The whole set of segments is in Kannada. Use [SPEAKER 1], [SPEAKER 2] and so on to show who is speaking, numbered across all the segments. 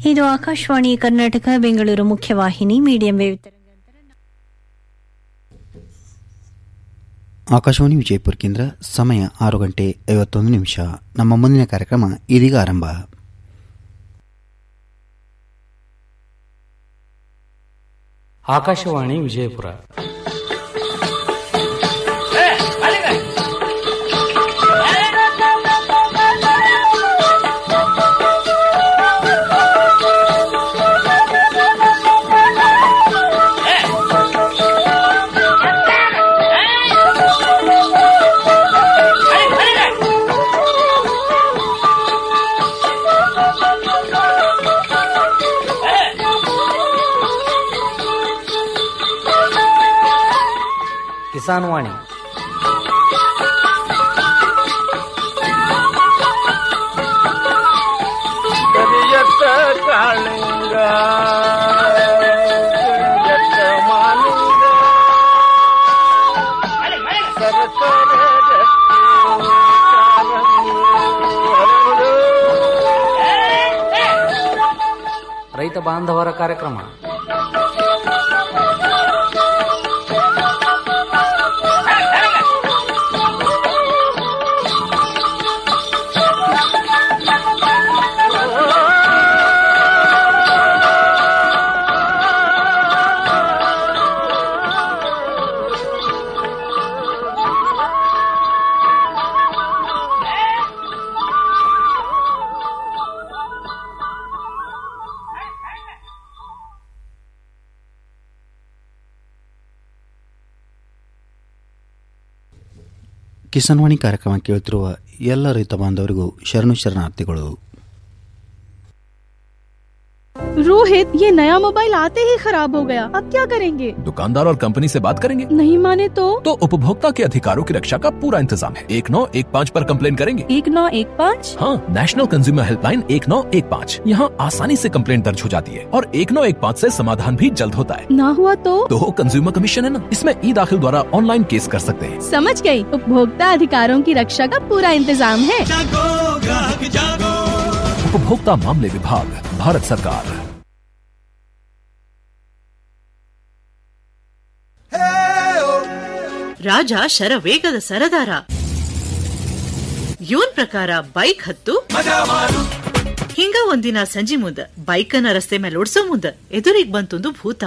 [SPEAKER 1] ಇದು ಆಕಾಶವಾಣಿ ಕರ್ನಾಟಕ ಬೆಂಗಳೂರು ಮುಖ್ಯವಾಹಿನಿ ಮೀಡಿಯಂ ವೇವ್
[SPEAKER 2] ಆಕಾಶವಾಣಿ ವಿಜಯಪುರ ಕೇಂದ್ರ ಸಮಯ ಆರು ಗಂಟೆ ಐವತ್ತೊಂದು ನಿಮಿಷ ನಮ್ಮ ಮುಂದಿನ ಕಾರ್ಯಕ್ರಮ ಇದೀಗ ಆರಂಭ
[SPEAKER 3] ಆಕಾಶವಾಣಿ ವಿಜಯಪುರ ಕಿಸಾನ್ ವಾಣಿ
[SPEAKER 4] ಕರಿಯತ್ತ ಕಾಳಿಂಗ ಕರಿಯತ್ತ ಮಾಲಿಂಗ ಸರಸರ ರಕ್ತಿ ಕಾರಂಗಿ ಹರಡು.
[SPEAKER 3] ರೈತ ಬಾಂಧವರ ಕಾರ್ಯಕ್ರಮ
[SPEAKER 2] ಕಿಸಾನ್ವಾಣಿ ಕಾರ್ಯಕ್ರಮ ಕೇಳುತ್ತಿರುವ ಎಲ್ಲ ರೈತ ಬಾಂಧವರಿಗೂ ಶರಣು ಶರಣಾರ್ಥಿಗಳು
[SPEAKER 5] रोहित ये नया मोबाइल आते ही खराब हो गया अब क्या करेंगे
[SPEAKER 6] दुकानदार और कंपनी से बात करेंगे
[SPEAKER 5] नहीं माने तो
[SPEAKER 6] तो उपभोक्ता के अधिकारों की रक्षा का पूरा इंतजाम है एक नौ एक पाँच पर कंप्लेन करेंगे
[SPEAKER 5] एक नौ एक पाँच
[SPEAKER 6] हाँ नेशनल कंज्यूमर हेल्पलाइन एक नौ एक पाँच यहाँ आसानी से कंप्लेन दर्ज हो जाती है और एक नौ एक पाँच ऐसी समाधान भी जल्द होता है
[SPEAKER 5] ना हुआ तो
[SPEAKER 6] तो कंज्यूमर कमीशन है ना इसमें ई दाखिल द्वारा ऑनलाइन केस कर सकते हैं
[SPEAKER 5] समझ गई उपभोक्ता अधिकारों की रक्षा का पूरा इंतजाम है
[SPEAKER 6] उपभोक्ता मामले विभाग भारत सरकार
[SPEAKER 7] ರಾಜ ಶರವೇಗದ ಸರದಾರ ಇವನ್ ಪ್ರಕಾರ ಬೈಕ್ ಹತ್ತು ಹಿಂಗ ಒಂದಿನ ಸಂಜಿ ಮುಂದ ಬೈಕನ್ನ ರಸ್ತೆ ಮೇಲೆ ಓಡ್ಸೋ ಮುಂದ ಎದುರಿಗ್ ಬಂತೊಂದು ಭೂತ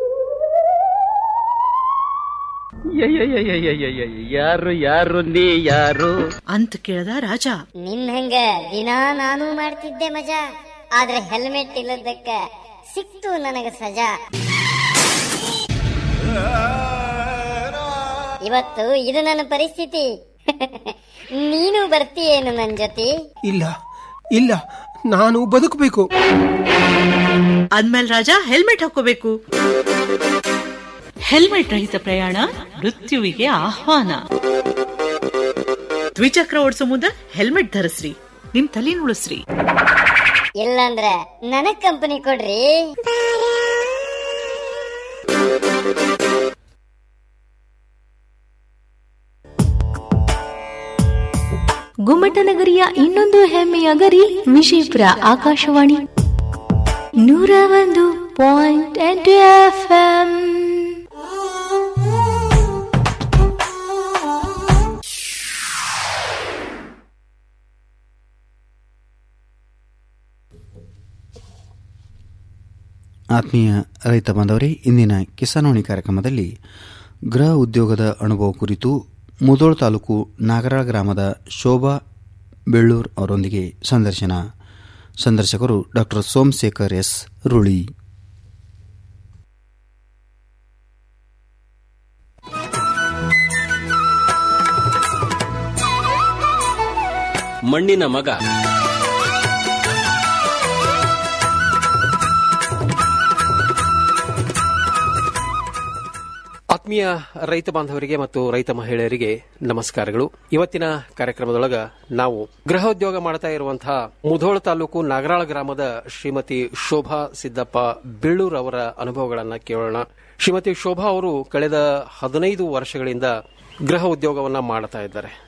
[SPEAKER 4] ಯಾರು ಯಾರು ನೀ ಯಾರು
[SPEAKER 7] ಅಂತ ಕೇಳ್ದ ರಾಜ
[SPEAKER 8] ನಿನ್ ಹಂಗ ದಿನಾ ನಾನು ಮಾಡ್ತಿದ್ದೆ ಮಜಾ ಆದ್ರೆ ಹೆಲ್ಮೆಟ್ ಇಲ್ಲದಕ್ಕ ಸಿಕ್ತು ನನಗ ಸಜಾ ಇವತ್ತು ಇದು ನನ್ನ ಪರಿಸ್ಥಿತಿ ನೀನು ಬರ್ತೀಯೇನು ನನ್ ಜೊತೆ
[SPEAKER 9] ಇಲ್ಲ ಇಲ್ಲ ನಾನು ಬದುಕಬೇಕು
[SPEAKER 7] ಅಂದ್ಮೇಲ್ ರಾಜ ಹೆಲ್ಮೆಟ್ ಹಾಕೋಬೇಕು ಹೆಲ್ಮೆಟ್ ರಹಿತ ಪ್ರಯಾಣ ಮೃತ್ಯುವಿಗೆ ಆಹ್ವಾನ ದ್ವಿಚಕ್ರ ಓಡಿಸೋ ಮುಂದ ಹೆಲ್ಮೆಟ್ ಧರಿಸ್ರಿ ನಿಮ್ ತಲೆ ಉಳಿಸ್ರಿ
[SPEAKER 8] ಇಲ್ಲಂದ್ರ ನನಗ್ ಕಂಪನಿ ಕೊಡ್ರಿ
[SPEAKER 1] ಗುಮ್ಮಟನಗರಿಯ ಇನ್ನೊಂದು ಹೆಮ್ಮೆಯ ಗರಿ ವಿಜಯಪುರ ಆಕಾಶವಾಣಿ ನೂರ ಒಂದು ಪಾಯಿಂಟ್ ಎಂಟು ಎಫ್ಎಂ
[SPEAKER 2] ಆತ್ಮೀಯ ರೈತ ಬಾಂಧವರೇ ಇಂದಿನ ಕಿಸಾನ್ವಾಣಿ ಕಾರ್ಯಕ್ರಮದಲ್ಲಿ ಗೃಹ ಉದ್ಯೋಗದ ಅನುಭವ ಕುರಿತು ಮುದೋಳ್ ತಾಲೂಕು ನಾಗರಾಳ ಗ್ರಾಮದ ಶೋಭಾ ಬೆಳ್ಳೂರ್ ಅವರೊಂದಿಗೆ ಸಂದರ್ಶನ ಸಂದರ್ಶಕರು ಡಾಕ್ಟರ್ ಸೋಮಶೇಖರ್ ಎಸ್ ರುಳಿ
[SPEAKER 10] ಮಣ್ಣಿನ ಮಗ ಆತ್ಮೀಯ ರೈತ ಬಾಂಧವರಿಗೆ ಮತ್ತು ರೈತ ಮಹಿಳೆಯರಿಗೆ ನಮಸ್ಕಾರಗಳು ಇವತ್ತಿನ ಕಾರ್ಯಕ್ರಮದೊಳಗ ನಾವು ಗೃಹೋದ್ಯೋಗ ಮಾಡ್ತಾ ಇರುವಂತಹ ಮುಧೋಳ ತಾಲೂಕು ನಾಗರಾಳ ಗ್ರಾಮದ ಶ್ರೀಮತಿ ಶೋಭಾ ಸಿದ್ದಪ್ಪ ಬೀಳೂರ್ ಅವರ ಅನುಭವಗಳನ್ನ ಕೇಳೋಣ ಶ್ರೀಮತಿ ಶೋಭಾ ಅವರು ಕಳೆದ ಹದಿನೈದು ವರ್ಷಗಳಿಂದ ಗೃಹ ಉದ್ಯೋಗವನ್ನ ಮಾಡ್ತಾ ಇದ್ದಾರೆ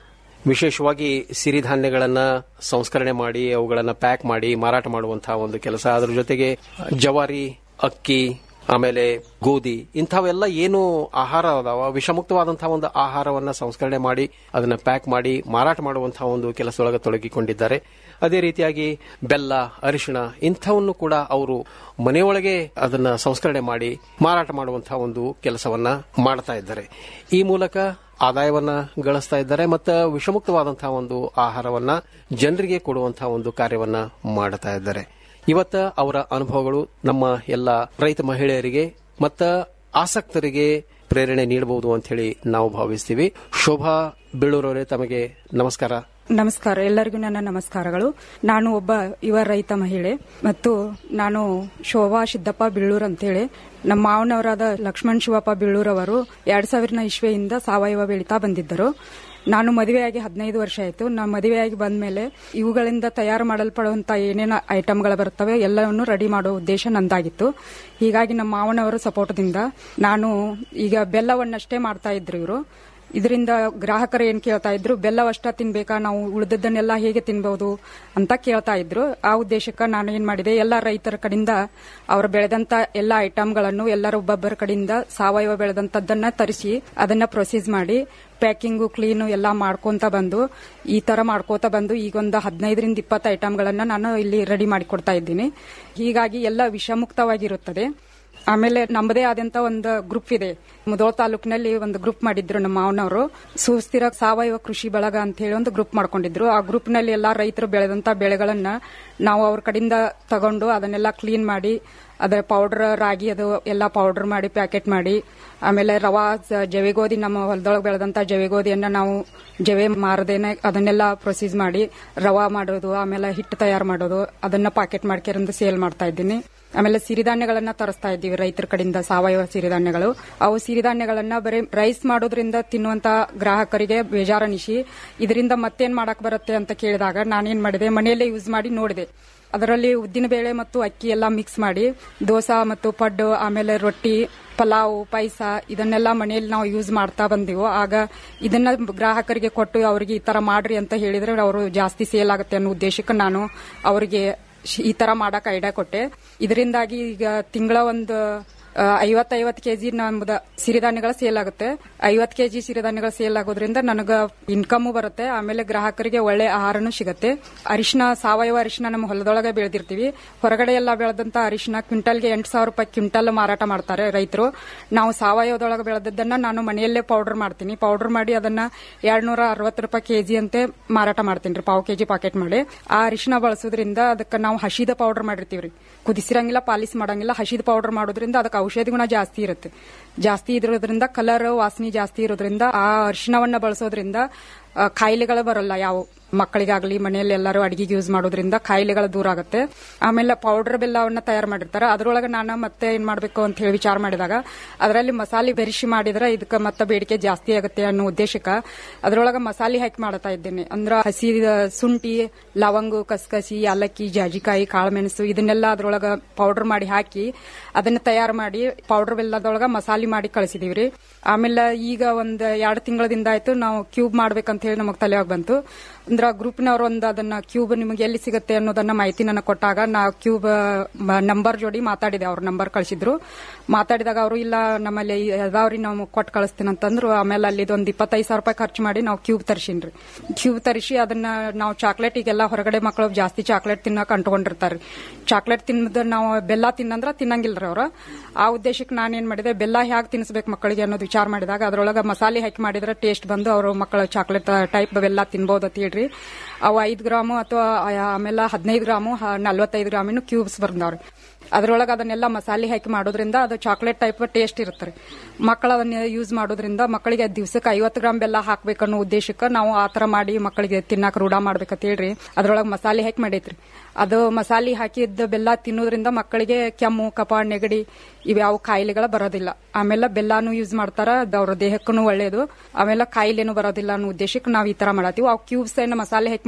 [SPEAKER 10] ವಿಶೇಷವಾಗಿ ಸಿರಿಧಾನ್ಯಗಳನ್ನ ಸಂಸ್ಕರಣೆ ಮಾಡಿ ಅವುಗಳನ್ನ ಪ್ಯಾಕ್ ಮಾಡಿ ಮಾರಾಟ ಮಾಡುವಂತಹ ಒಂದು ಕೆಲಸ ಅದರ ಜೊತೆಗೆ ಜವಾರಿ ಅಕ್ಕಿ ಆಮೇಲೆ ಗೋಧಿ ಇಂಥವೆಲ್ಲ ಏನು ಆಹಾರ ಅದಾವ ವಿಷಮುಕ್ತವಾದಂತಹ ಒಂದು ಆಹಾರವನ್ನ ಸಂಸ್ಕರಣೆ ಮಾಡಿ ಅದನ್ನ ಪ್ಯಾಕ್ ಮಾಡಿ ಮಾರಾಟ ಮಾಡುವಂತಹ ಒಂದು ಕೆಲಸದೊಳಗೆ ತೊಡಗಿಕೊಂಡಿದ್ದಾರೆ ಅದೇ ರೀತಿಯಾಗಿ ಬೆಲ್ಲ ಅರಿಶಿಣ ಇಂಥವನ್ನು ಕೂಡ ಅವರು ಮನೆಯೊಳಗೆ ಅದನ್ನ ಸಂಸ್ಕರಣೆ ಮಾಡಿ ಮಾರಾಟ ಮಾಡುವಂತಹ ಒಂದು ಕೆಲಸವನ್ನ ಮಾಡ್ತಾ ಇದ್ದಾರೆ ಈ ಮೂಲಕ ಆದಾಯವನ್ನ ಗಳಿಸ್ತಾ ಇದ್ದಾರೆ ಮತ್ತು ವಿಷಮುಕ್ತವಾದಂತಹ ಒಂದು ಆಹಾರವನ್ನ ಜನರಿಗೆ ಕೊಡುವಂತಹ ಒಂದು ಕಾರ್ಯವನ್ನ ಮಾಡ್ತಾ ಇದ್ದಾರೆ ಇವತ್ತ ಅವರ ಅನುಭವಗಳು ನಮ್ಮ ಎಲ್ಲ ರೈತ ಮಹಿಳೆಯರಿಗೆ ಮತ್ತ ಆಸಕ್ತರಿಗೆ ಪ್ರೇರಣೆ ನೀಡಬಹುದು ಅಂತ ಹೇಳಿ ನಾವು ಭಾವಿಸ್ತೀವಿ ಶೋಭಾ ಬೀಳೂರವರೇ ತಮಗೆ ನಮಸ್ಕಾರ
[SPEAKER 11] ನಮಸ್ಕಾರ ಎಲ್ಲರಿಗೂ ನನ್ನ ನಮಸ್ಕಾರಗಳು ನಾನು ಒಬ್ಬ ಯುವ ರೈತ ಮಹಿಳೆ ಮತ್ತು ನಾನು ಶೋಭಾ ಸಿದ್ದಪ್ಪ ಬೀಳೂರ್ ಅಂತೇಳಿ ನಮ್ಮ ಮಾವನವರಾದ ಲಕ್ಷ್ಮಣ್ ಶಿವಪ್ಪ ಬೀಳೂರ್ ಅವರು ಎರಡ್ ಸಾವಿರದ ಇಸ್ವೆಯಿಂದ ಸಾವಯವ ಬೆಳೀತಾ ಬಂದಿದ್ದರು ನಾನು ಮದುವೆಯಾಗಿ ಹದಿನೈದು ವರ್ಷ ಆಯಿತು ನಾನು ಮದುವೆಯಾಗಿ ಬಂದ್ಮೇಲೆ ಇವುಗಳಿಂದ ತಯಾರು ಮಾಡಲ್ಪಡುವಂತ ಏನೇನು ಐಟಮ್ಗಳು ಬರ್ತವೆ ಎಲ್ಲವನ್ನು ರೆಡಿ ಮಾಡೋ ಉದ್ದೇಶ ನಂದಾಗಿತ್ತು ಹೀಗಾಗಿ ನಮ್ಮ ಮಾವನವರ ಸಪೋರ್ಟ್ದಿಂದ ನಾನು ಈಗ ಬೆಲ್ಲವನ್ನಷ್ಟೇ ಮಾಡ್ತಾ ಇದ್ರು ಇವರು ಇದರಿಂದ ಗ್ರಾಹಕರು ಏನ್ ಕೇಳ್ತಾ ಇದ್ರು ಬೆಲ್ಲವಷ್ಟ ತಿನ್ಬೇಕಾ ನಾವು ಉಳಿದದ್ದನ್ನೆಲ್ಲ ಹೇಗೆ ತಿನ್ಬಹುದು ಅಂತ ಕೇಳ್ತಾ ಇದ್ರು ಆ ಉದ್ದೇಶಕ್ಕೆ ನಾನು ಏನ್ ಮಾಡಿದೆ ಎಲ್ಲ ರೈತರ ಕಡೆಯಿಂದ ಅವರು ಬೆಳೆದಂತ ಎಲ್ಲ ಐಟಮ್ಗಳನ್ನು ಎಲ್ಲರ ಒಬ್ಬೊಬ್ಬರ ಕಡೆಯಿಂದ ಸಾವಯವ ಬೆಳೆದಂತದ್ದನ್ನ ತರಿಸಿ ಅದನ್ನ ಪ್ರೊಸೀಸ್ ಮಾಡಿ ಪ್ಯಾಕಿಂಗು ಕ್ಲೀನು ಎಲ್ಲ ಮಾಡ್ಕೊಂತ ಬಂದು ಈ ತರ ಮಾಡ್ಕೋತಾ ಬಂದು ಈಗ ಒಂದು ಹದಿನೈದರಿಂದ ಇಪ್ಪತ್ತು ಐಟಮ್ಗಳನ್ನ ನಾನು ಇಲ್ಲಿ ರೆಡಿ ಮಾಡಿಕೊಡ್ತಾ ಇದ್ದೀನಿ ಹೀಗಾಗಿ ಎಲ್ಲ ವಿಷಮುಕ್ತವಾಗಿರುತ್ತದೆ ಆಮೇಲೆ ನಮ್ಮದೇ ಆದಂತ ಒಂದು ಗ್ರೂಪ್ ಇದೆ ಮುದೋಳ ತಾಲೂಕಿನಲ್ಲಿ ಒಂದು ಗ್ರೂಪ್ ಮಾಡಿದ್ರು ನಮ್ಮ ಮಾವನವರು ಸುಸ್ಥಿರ ಸಾವಯವ ಕೃಷಿ ಬಳಗ ಅಂತ ಹೇಳಿ ಒಂದು ಗ್ರೂಪ್ ಮಾಡ್ಕೊಂಡಿದ್ರು ಆ ಗ್ರೂಪ್ ನಲ್ಲಿ ಎಲ್ಲಾ ರೈತರು ಬೆಳೆದಂತ ಬೆಳೆಗಳನ್ನ ನಾವು ಅವ್ರ ಕಡೆಯಿಂದ ತಗೊಂಡು ಅದನ್ನೆಲ್ಲ ಕ್ಲೀನ್ ಮಾಡಿ ಅದರ ಪೌಡರ್ ರಾಗಿ ಅದು ಎಲ್ಲ ಪೌಡರ್ ಮಾಡಿ ಪ್ಯಾಕೆಟ್ ಮಾಡಿ ಆಮೇಲೆ ರವಾ ಜವೆಗೋಧಿ ನಮ್ಮ ಹೊಲದೊಳಗೆ ಬೆಳೆದಂತ ಜವೆಗೋಧಿಯನ್ನ ನಾವು ಜವೆ ಮಾರದೇನೆ ಅದನ್ನೆಲ್ಲ ಪ್ರೊಸೀಸ್ ಮಾಡಿ ರವಾ ಮಾಡೋದು ಆಮೇಲೆ ಹಿಟ್ಟು ತಯಾರು ಮಾಡೋದು ಅದನ್ನ ಪಾಕೆಟ್ ಮಾಡ್ಕೊಂಡು ಸೇಲ್ ಮಾಡ್ತಾ ಇದ್ದೀನಿ ಆಮೇಲೆ ಸಿರಿಧಾನ್ಯಗಳನ್ನ ತರಿಸ್ತಾ ಇದ್ದೀವಿ ರೈತರ ಕಡೆಯಿಂದ ಸಾವಯವ ಸಿರಿಧಾನ್ಯಗಳು ಅವು ಸಿರಿಧಾನ್ಯಗಳನ್ನ ಬರೀ ರೈಸ್ ಮಾಡೋದ್ರಿಂದ ತಿನ್ನುವಂತ ಗ್ರಾಹಕರಿಗೆ ಬೇಜಾರನಿಸಿ ಇದರಿಂದ ಮತ್ತೇನ್ ಮಾಡಕ್ ಬರುತ್ತೆ ಅಂತ ಕೇಳಿದಾಗ ನಾನೇನ್ ಮಾಡಿದೆ ಮನೆಯಲ್ಲೇ ಯೂಸ್ ಮಾಡಿ ನೋಡಿದೆ ಅದರಲ್ಲಿ ಉದ್ದಿನ ಬೇಳೆ ಮತ್ತು ಅಕ್ಕಿ ಎಲ್ಲ ಮಿಕ್ಸ್ ಮಾಡಿ ದೋಸಾ ಮತ್ತು ಪಡ್ಡು ಆಮೇಲೆ ರೊಟ್ಟಿ ಪಲಾವ್ ಪಾಯಸ ಇದನ್ನೆಲ್ಲ ಮನೆಯಲ್ಲಿ ನಾವು ಯೂಸ್ ಮಾಡ್ತಾ ಬಂದೆವು ಆಗ ಇದನ್ನ ಗ್ರಾಹಕರಿಗೆ ಕೊಟ್ಟು ಅವರಿಗೆ ಈ ತರ ಮಾಡ್ರಿ ಅಂತ ಹೇಳಿದ್ರೆ ಅವರು ಜಾಸ್ತಿ ಸೇಲ್ ಆಗುತ್ತೆ ಅನ್ನೋ ಉದ್ದೇಶಕ್ಕೆ ನಾನು ಅವರಿಗೆ ಈ ತರ ಮಾಡಕ್ ಐಡಿಯಾ ಕೊಟ್ಟೆ ಇದರಿಂದಾಗಿ ಈಗ ತಿಂಗಳ ಒಂದು ಐವತ್ತೈವತ್ತು ಕೆಜಿ ನಮ್ದು ಸಿರಿಧಾನ್ಯಗಳು ಸೇಲ್ ಆಗುತ್ತೆ ಐವತ್ತು ಕೆಜಿ ಸಿರಿಧಾನ್ಯಗಳು ಸೇಲ್ ಆಗೋದ್ರಿಂದ ನನಗ ಇನ್ಕಮ್ ಬರುತ್ತೆ ಆಮೇಲೆ ಗ್ರಾಹಕರಿಗೆ ಒಳ್ಳೆ ಆಹಾರನೂ ಸಿಗುತ್ತೆ ಅರಿಶಿನ ಸಾವಯವ ಅರಿಶಿನ ನಮ್ಮ ಹೊಲದೊಳಗೆ ಬೆಳೆದಿರ್ತೀವಿ ಹೊರಗಡೆ ಎಲ್ಲ ಬೆಳೆದಂತ ಅರಿಶಿನ ಕ್ವಿಂಟಲ್ಗೆ ಎಂಟು ಸಾವಿರ ರೂಪಾಯಿ ಕ್ವಿಂಟಲ್ ಮಾರಾಟ ಮಾಡ್ತಾರೆ ರೈತರು ನಾವು ಸಾವಯವದೊಳಗೆ ಬೆಳೆದದ್ದನ್ನ ನಾನು ಮನೆಯಲ್ಲೇ ಪೌಡರ್ ಮಾಡ್ತೀನಿ ಪೌಡರ್ ಮಾಡಿ ಅದನ್ನ ಎರಡ್ನೂರ ಅರವತ್ತು ರೂಪಾಯಿ ಕೆಜಿ ಅಂತೆ ಮಾರಾಟ ಮಾಡ್ತೀನಿ ರೀ ಪಾವು ಕೆಜಿ ಪಾಕೆಟ್ ಮಾಡಿ ಆ ಅರಿಶಿನ ಬಳಸೋದ್ರಿಂದ ಅದಕ್ಕೆ ನಾವು ಹಸಿದ ಪೌಡರ್ ಮಾಡಿರ್ತೀವಿ ಕುದಿಸಿರಂಗಿಲ್ಲ ಪಾಲಿಸ್ ಮಾಡಂಗಿಲ್ಲ ಹಸಿದ ಪೌಡರ್ ಮಾಡೋದ್ರಿಂದ ಅದಕ್ಕೆ ಔಷಧಿ ಗುಣ ಜಾಸ್ತಿ ಇರುತ್ತೆ ಜಾಸ್ತಿ ಇರೋದ್ರಿಂದ ಕಲರ್ ವಾಸನೆ ಜಾಸ್ತಿ ಇರೋದ್ರಿಂದ ಆ ಅರಿಶಿನವನ್ನ ಬಳಸೋದ್ರಿಂದ ಕಾಯಿಲೆಗಳು ಬರಲ್ಲ ಯಾವ ಮಕ್ಕಳಿಗಾಗ್ಲಿ ಮನೆಯಲ್ಲಿ ಎಲ್ಲರೂ ಅಡಿಗೆಗೆ ಯೂಸ್ ಮಾಡೋದ್ರಿಂದ ಕಾಯಿಲೆಗಳು ದೂರ ಆಗುತ್ತೆ ಆಮೇಲೆ ಪೌಡರ್ ಬೆಲ್ಲವನ್ನ ತಯಾರು ಮಾಡಿರ್ತಾರೆ ಅದರೊಳಗೆ ನಾನು ಮತ್ತೆ ಏನ್ ಮಾಡಬೇಕು ಅಂತ ಹೇಳಿ ವಿಚಾರ ಮಾಡಿದಾಗ ಅದರಲ್ಲಿ ಮಸಾಲೆ ಬೆರೆಸಿ ಮಾಡಿದ್ರೆ ಇದಕ್ಕೆ ಮತ್ತೆ ಬೇಡಿಕೆ ಜಾಸ್ತಿ ಆಗುತ್ತೆ ಅನ್ನೋ ಉದ್ದೇಶಕ್ಕೆ ಅದರೊಳಗೆ ಮಸಾಲೆ ಹಾಕಿ ಮಾಡ್ತಾ ಇದ್ದೇನೆ ಅಂದ್ರೆ ಹಸಿ ಶುಂಠಿ ಲವಂಗು ಕಸ್ಕಸಿ ಯಾಲಕ್ಕಿ ಜಾಜಿಕಾಯಿ ಕಾಳುಮೆಣಸು ಇದನ್ನೆಲ್ಲ ಅದರೊಳಗೆ ಪೌಡರ್ ಮಾಡಿ ಹಾಕಿ ಅದನ್ನ ತಯಾರು ಮಾಡಿ ಪೌಡರ್ ಬೆಲ್ಲದೊಳಗೆ ಮಸಾಲೆ ಮಾಡಿ ಕಳಿಸಿದೀವಿ ಆಮೇಲೆ ಈಗ ಒಂದ್ ಎರಡು ತಿಂಗಳದಿಂದ ಆಯ್ತು ನಾವು ಕ್ಯೂಬ್ ಮಾಡ್ಬೇಕಂತ ಹೇಳಿ ನಮಗ್ ತಲೆಯಾಗ ಬಂತು ಅಂದ್ರೆ ಗ್ರೂಪ್ನವ್ರು ಒಂದು ಅದನ್ನ ಕ್ಯೂಬ್ ನಿಮಗೆ ಎಲ್ಲಿ ಸಿಗುತ್ತೆ ಅನ್ನೋದನ್ನ ಮಾಹಿತಿ ನನಗೆ ಕೊಟ್ಟಾಗ ನಾ ಕ್ಯೂಬ್ ನಂಬರ್ ಜೋಡಿ ಮಾತಾಡಿದೆ ಅವ್ರ ನಂಬರ್ ಕಳಿಸಿದ್ರು ಮಾತಾಡಿದಾಗ ಅವರು ಇಲ್ಲ ನಮ್ಮಲ್ಲಿ ಅದಾವ್ರಿ ನಾವು ಕೊಟ್ಟು ಕಳಿಸ್ತೀನಿ ಅಂತಂದ್ರು ಆಮೇಲೆ ಅಲ್ಲಿ ಒಂದು ಇಪ್ಪತ್ತೈದು ಸಾವಿರ ರೂಪಾಯಿ ಖರ್ಚು ಮಾಡಿ ನಾವು ಕ್ಯೂಬ್ ತರಿಸಿನ್ರಿ ಕ್ಯೂಬ್ ತರಿಸಿ ಅದನ್ನ ನಾವು ಚಾಕ್ಲೇಟ್ ಈಗೆಲ್ಲ ಹೊರಗಡೆ ಮಕ್ಕಳು ಜಾಸ್ತಿ ಚಾಕ್ಲೇಟ್ ತಿನ್ನಕ್ ಅಂಟ್ಕೊಂಡಿರ್ತಾರೆ ಚಾಕ್ಲೇಟ್ ತಿನ್ನದ ನಾವು ಬೆಲ್ಲ ತಿನ್ನಂದ್ರ ತಿನ್ನಂಗಿಲ್ರಿ ಅವ್ರು ಆ ಉದ್ದೇಶಕ್ಕೆ ನಾನೇನ್ ಮಾಡಿದೆ ಬೆಲ್ಲ ಹೇಗೆ ತಿನ್ನಿಸ್ಬೇಕು ಮಕ್ಕಳಿಗೆ ಅನ್ನೋದು ವಿಚಾರ ಮಾಡಿದಾಗ ಅದರೊಳಗೆ ಮಸಾಲೆ ಹಾಕಿ ಮಾಡಿದ್ರೆ ಟೇಸ್ಟ್ ಬಂದು ಅವರು ಮಕ್ಕಳು ಚಾಕ್ಲೇಟ್ ಟೈಪ್ ಬೆಲ್ಲ ತಿನ್ಬೋದು ಅಂತ ಹೇಳ್ರಿ ಅವು ಐದು ಗ್ರಾಮು ಅಥವಾ ಆಮೇಲೆ ಹದಿನೈದು ಗ್ರಾಮು ನಲ್ವತ್ತೈದು ಗ್ರಾಮಿನ ಕ್ಯೂಬ್ಸ್ ಬಂದವ್ರಿ ಅದರೊಳಗೆ ಅದನ್ನೆಲ್ಲ ಮಸಾಲೆ ಹಾಕಿ ಮಾಡೋದ್ರಿಂದ ಅದು ಚಾಕ್ಲೇಟ್ ಟೈಪ್ ಟೇಸ್ಟ್ ಇರುತ್ತೆ ಮಕ್ಕಳು ಅದನ್ನ ಯೂಸ್ ಮಾಡೋದ್ರಿಂದ ಮಕ್ಕಳಿಗೆ ದಿವಸಕ್ಕೆ ಐವತ್ತು ಗ್ರಾಮ್ ಬೆಲ್ಲ ಹಾಕ್ಬೇಕನ್ನೋ ಉದ್ದೇಶಕ್ಕೆ ನಾವು ಆ ತರ ಮಾಡಿ ಮಕ್ಕಳಿಗೆ ತಿನ್ನಕ್ಕೆ ರೂಢ ಮಾಡ್ಬೇಕಂತ ಹೇಳ್ರಿ ಅದ್ರೊಳಗೆ ಮಸಾಲೆ ಹಾಕಿ ಮಾಡೈತ್ರಿ ಅದು ಮಸಾಲೆ ಹಾಕಿದ್ದ ಬೆಲ್ಲ ತಿನ್ನೋದ್ರಿಂದ ಮಕ್ಕಳಿಗೆ ಕೆಮ್ಮು ಕಪ ನೆಗಡಿ ಇವ್ಯಾವ ಕಾಯಿಲೆಗಳ ಬರೋದಿಲ್ಲ ಆಮೇಲೆ ಬೆಲ್ಲಾನು ಯೂಸ್ ಮಾಡ್ತಾರ ಅವ್ರ ದೇಹಕ್ಕೂ ಒಳ್ಳೇದು ಆಮೇಲೆ ಕಾಯಿಲೆನೂ ಬರೋದಿಲ್ಲ ಅನ್ನೋ ಉದ್ದೇಶಕ್ಕೆ ನಾವು ಈ ತರ ಮಾಡತ್ತೀವಿ ಅವು ಕ್ಯೂಬ್ಸ್ ಏನ ಮಸಾಲೆ ಹಾಕಿ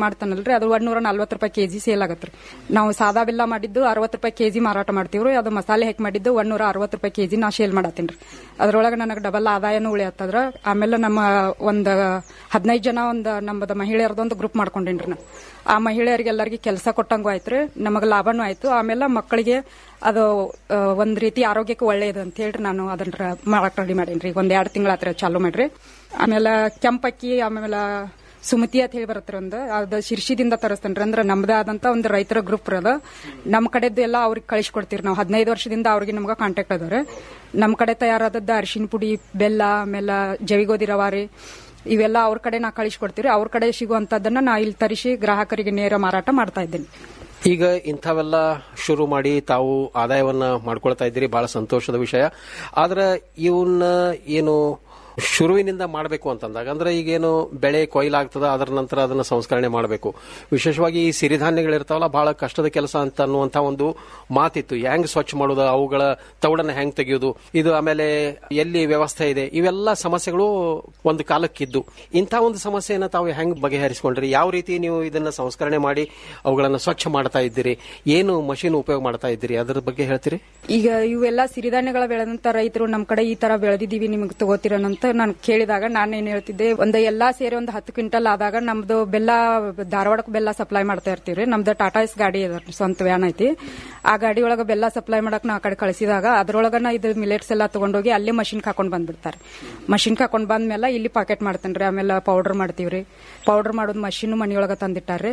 [SPEAKER 11] ಮಾಡ್ತಾನಲ್ರಿ ಅದು ಒಂದೂರ ನಲ್ವತ್ತು ರೂಪಾಯಿ ಕೆಜಿ ಸೇಲ್ ಆಗತ್ರಿ ನಾವು ಸಾದಾ ಬೆಲ್ಲ ಮಾಡಿದ್ದು ಅರವತ್ತು ರೂಪಾಯಿ ಕೆಜಿ ಮಾರಾಟ ಮಾಡ್ತೀವ್ರಿ ಅದು ಮಸಾಲೆ ಹಾಕಿ ಮಾಡಿದ್ದು ಒಂದೂರ ಅರವತ್ತು ರೂಪಾಯಿ ಕೆಜಿ ನಾ ಸೇಲ್ ಮಾಡತ್ತೀನ್ರಿ ಅದ್ರೊಳಗೆ ನನಗೆ ಡಬಲ್ ಆದಾಯನೂ ಉಳಿಯತ್ತದ್ರ ಆಮೇಲೆ ನಮ್ಮ ಒಂದು ಹದಿನೈದು ಜನ ಒಂದು ನಮ್ಮದು ಮಹಿಳೆಯರದೊಂದು ಗ್ರೂಪ್ ಮಾಡ್ಕೊಂಡೇನ್ರಿ ನಾ ಆ ಮಹಿಳೆಯರಿಗೆಲ್ಲರಿಗೆ ಕೆಲಸ ಕೊಟ್ಟಂಗೂ ಆಯ್ತು ನಮಗೆ ಲಾಭನೂ ಆಯ್ತು ಆಮೇಲೆ ಮಕ್ಕಳಿಗೆ ಅದು ಆ, ಒಂದ್ ರೀತಿ ಆರೋಗ್ಯಕ್ಕೆ ಒಳ್ಳೇದು ಅಂತ ಹೇಳ್ರಿ ನಾನು ಅದನ್ನ ಮಾಡಕ್ ರೆಡಿ ಮಾಡೇನ್ರಿ ಒಂದ್ ಎರಡ್ ತಿಂಗಳ ಹತ್ರ ಚಾಲು ಮಾಡ್ರಿ ಆಮೇಲೆ ಕೆಂಪಕ್ಕಿ ಆಮೇಲೆ ಸುಮತಿ ಅಂತ ಹೇಳಿ ಬರುತ್ತೆ ಒಂದು ಅದು ಶಿರ್ಷಿದಿಂದ ತರಿಸ್ತೇನ್ರಿ ಅಂದ್ರೆ ನಮ್ದೇ ಆದಂತ ಒಂದು ರೈತರ ಗ್ರೂಪ್ ಅದ ನಮ್ಮ ಕಡೆದ್ದು ಎಲ್ಲ ಅವ್ರಿಗೆ ಕಳಿಸ್ಕೊಡ್ತೀವಿ ನಾವು ಹದಿನೈದು ವರ್ಷದಿಂದ ಅವ್ರಿಗೆ ನಮ್ಗೆ ಕಾಂಟ್ಯಾಕ್ಟ್ ಅದಾರೆ ನಮ್ಮ ಕಡೆ ತಯಾರಾದದ್ದು ಅರಿಶಿನ ಪುಡಿ ಬೆಲ್ಲ ಆಮೇಲೆ ಜವಿಗೋದಿ ರವಾರಿ ಇವೆಲ್ಲ ಅವ್ರ ಕಡೆ ನಾ ಕಳಿಸ್ಕೊಡ್ತೀವಿ ಅವ್ರ ಕಡೆ ಸಿಗುವಂತದ್ದನ್ನ ನಾ ಇಲ್ಲಿ ತರಿಸಿ ಗ್ರಾಹಕರಿಗೆ ನೇರ ಮಾರಾಟ ಮಾಡ್ತಾ ಇದ್ದೀನಿ
[SPEAKER 10] ಈಗ ಇಂಥವೆಲ್ಲ ಶುರು ಮಾಡಿ ತಾವು ಆದಾಯವನ್ನ ಮಾಡ್ಕೊಳ್ತಾ ಇದ್ದೀರಿ ಬಹಳ ಸಂತೋಷದ ವಿಷಯ ಆದ್ರೆ ಇವನ್ನ ಏನು ಶುರುವಿನಿಂದ ಮಾಡಬೇಕು ಅಂತಂದಾಗ ಅಂದ್ರೆ ಈಗೇನು ಬೆಳೆ ಕೊಯ್ಲಾಗ್ತದ ಅದರ ನಂತರ ಅದನ್ನ ಸಂಸ್ಕರಣೆ ಮಾಡಬೇಕು ವಿಶೇಷವಾಗಿ ಈ ಸಿರಿಧಾನ್ಯಗಳಿರ್ತಾವಲ್ಲ ಬಹಳ ಕಷ್ಟದ ಕೆಲಸ ಅಂತ ಅನ್ನುವಂತ ಒಂದು ಮಾತಿತ್ತು ಹೆಂಗ್ ಸ್ವಚ್ಛ ಮಾಡೋದು ಅವುಗಳ ತೌಡನ್ನ ಹೆಂಗ್ ತೆಗೆಯೋದು ಇದು ಆಮೇಲೆ ಎಲ್ಲಿ ವ್ಯವಸ್ಥೆ ಇದೆ ಇವೆಲ್ಲ ಸಮಸ್ಯೆಗಳು ಒಂದು ಕಾಲಕ್ಕಿದ್ದು ಇಂಥ ಒಂದು ಸಮಸ್ಯೆಯನ್ನ ತಾವು ಹೆಂಗ್ ಬಗೆಹರಿಸಿಕೊಂಡ್ರಿ ಯಾವ ರೀತಿ ನೀವು ಇದನ್ನ ಸಂಸ್ಕರಣೆ ಮಾಡಿ ಅವುಗಳನ್ನ ಸ್ವಚ್ಛ ಮಾಡ್ತಾ ಇದ್ದೀರಿ ಏನು ಮಷೀನ್ ಉಪಯೋಗ ಮಾಡ್ತಾ ಇದ್ದೀರಿ ಅದರ ಬಗ್ಗೆ ಹೇಳ್ತೀರಿ
[SPEAKER 11] ಈಗ ಇವೆಲ್ಲ ಸಿರಿಧಾನ್ಯಗಳ ಬೆಳೆದಂತ ರೈತರು ನಮ್ ಕಡೆ ಈ ತರ ಬೆಳೆದಿದ್ದೀವಿ ನಿಮ್ಗೆ ತಗೋತೀರನಂತ ನಾನು ಕೇಳಿದಾಗ ನಾನೇನ್ ಹೇಳ್ತಿದ್ದೆ ಒಂದು ಎಲ್ಲಾ ಸೇರಿ ಒಂದು ಹತ್ತು ಕ್ವಿಂಟಲ್ ಆದಾಗ ನಮ್ದು ಬೆಲ್ಲ ಧಾರವಾಡಕ್ಕೆ ಬೆಲ್ಲ ಸಪ್ಲೈ ಮಾಡ್ತಾ ಇರ್ತೀವಿ ನಮ್ದು ಟಾಟಾ ಎಸ್ ಗಾಡಿ ಅದ ಸ್ವಂತ ವ್ಯಾನ್ ಐತಿ ಆ ಗಾಡಿ ಒಳಗ ಬೆಲ್ಲ ಸಪ್ಲೈ ಮಾಡಕ್ ನಾ ಆ ಕಡೆ ಕಳಿಸಿದಾಗ ಅದ್ರೊಳಗನ ಇದು ಮಿಲೆಟ್ಸ್ ಎಲ್ಲ ತಗೊಂಡೋಗಿ ಅಲ್ಲೇ ಮಷಿನ್ ಹಾಕೊಂಡ್ ಬಂದ್ಬಿಡ್ತಾರೆ ಮಷಿನ್ ಹಾಕೊಂಡ್ ಬಂದ್ಮೇಲೆ ಇಲ್ಲಿ ಪಾಕೆಟ್ ಮಾಡ್ತೇನ್ರಿ ಆಮೇಲೆ ಪೌಡರ್ ಮಾಡ್ತೀವ್ರಿ ಪೌಡರ್ ಮಾಡೋದು ಮಷಿನ್ ಮನಿಯೊಳಗ ತಂದಿಟ್ಟಾರ್ರಿ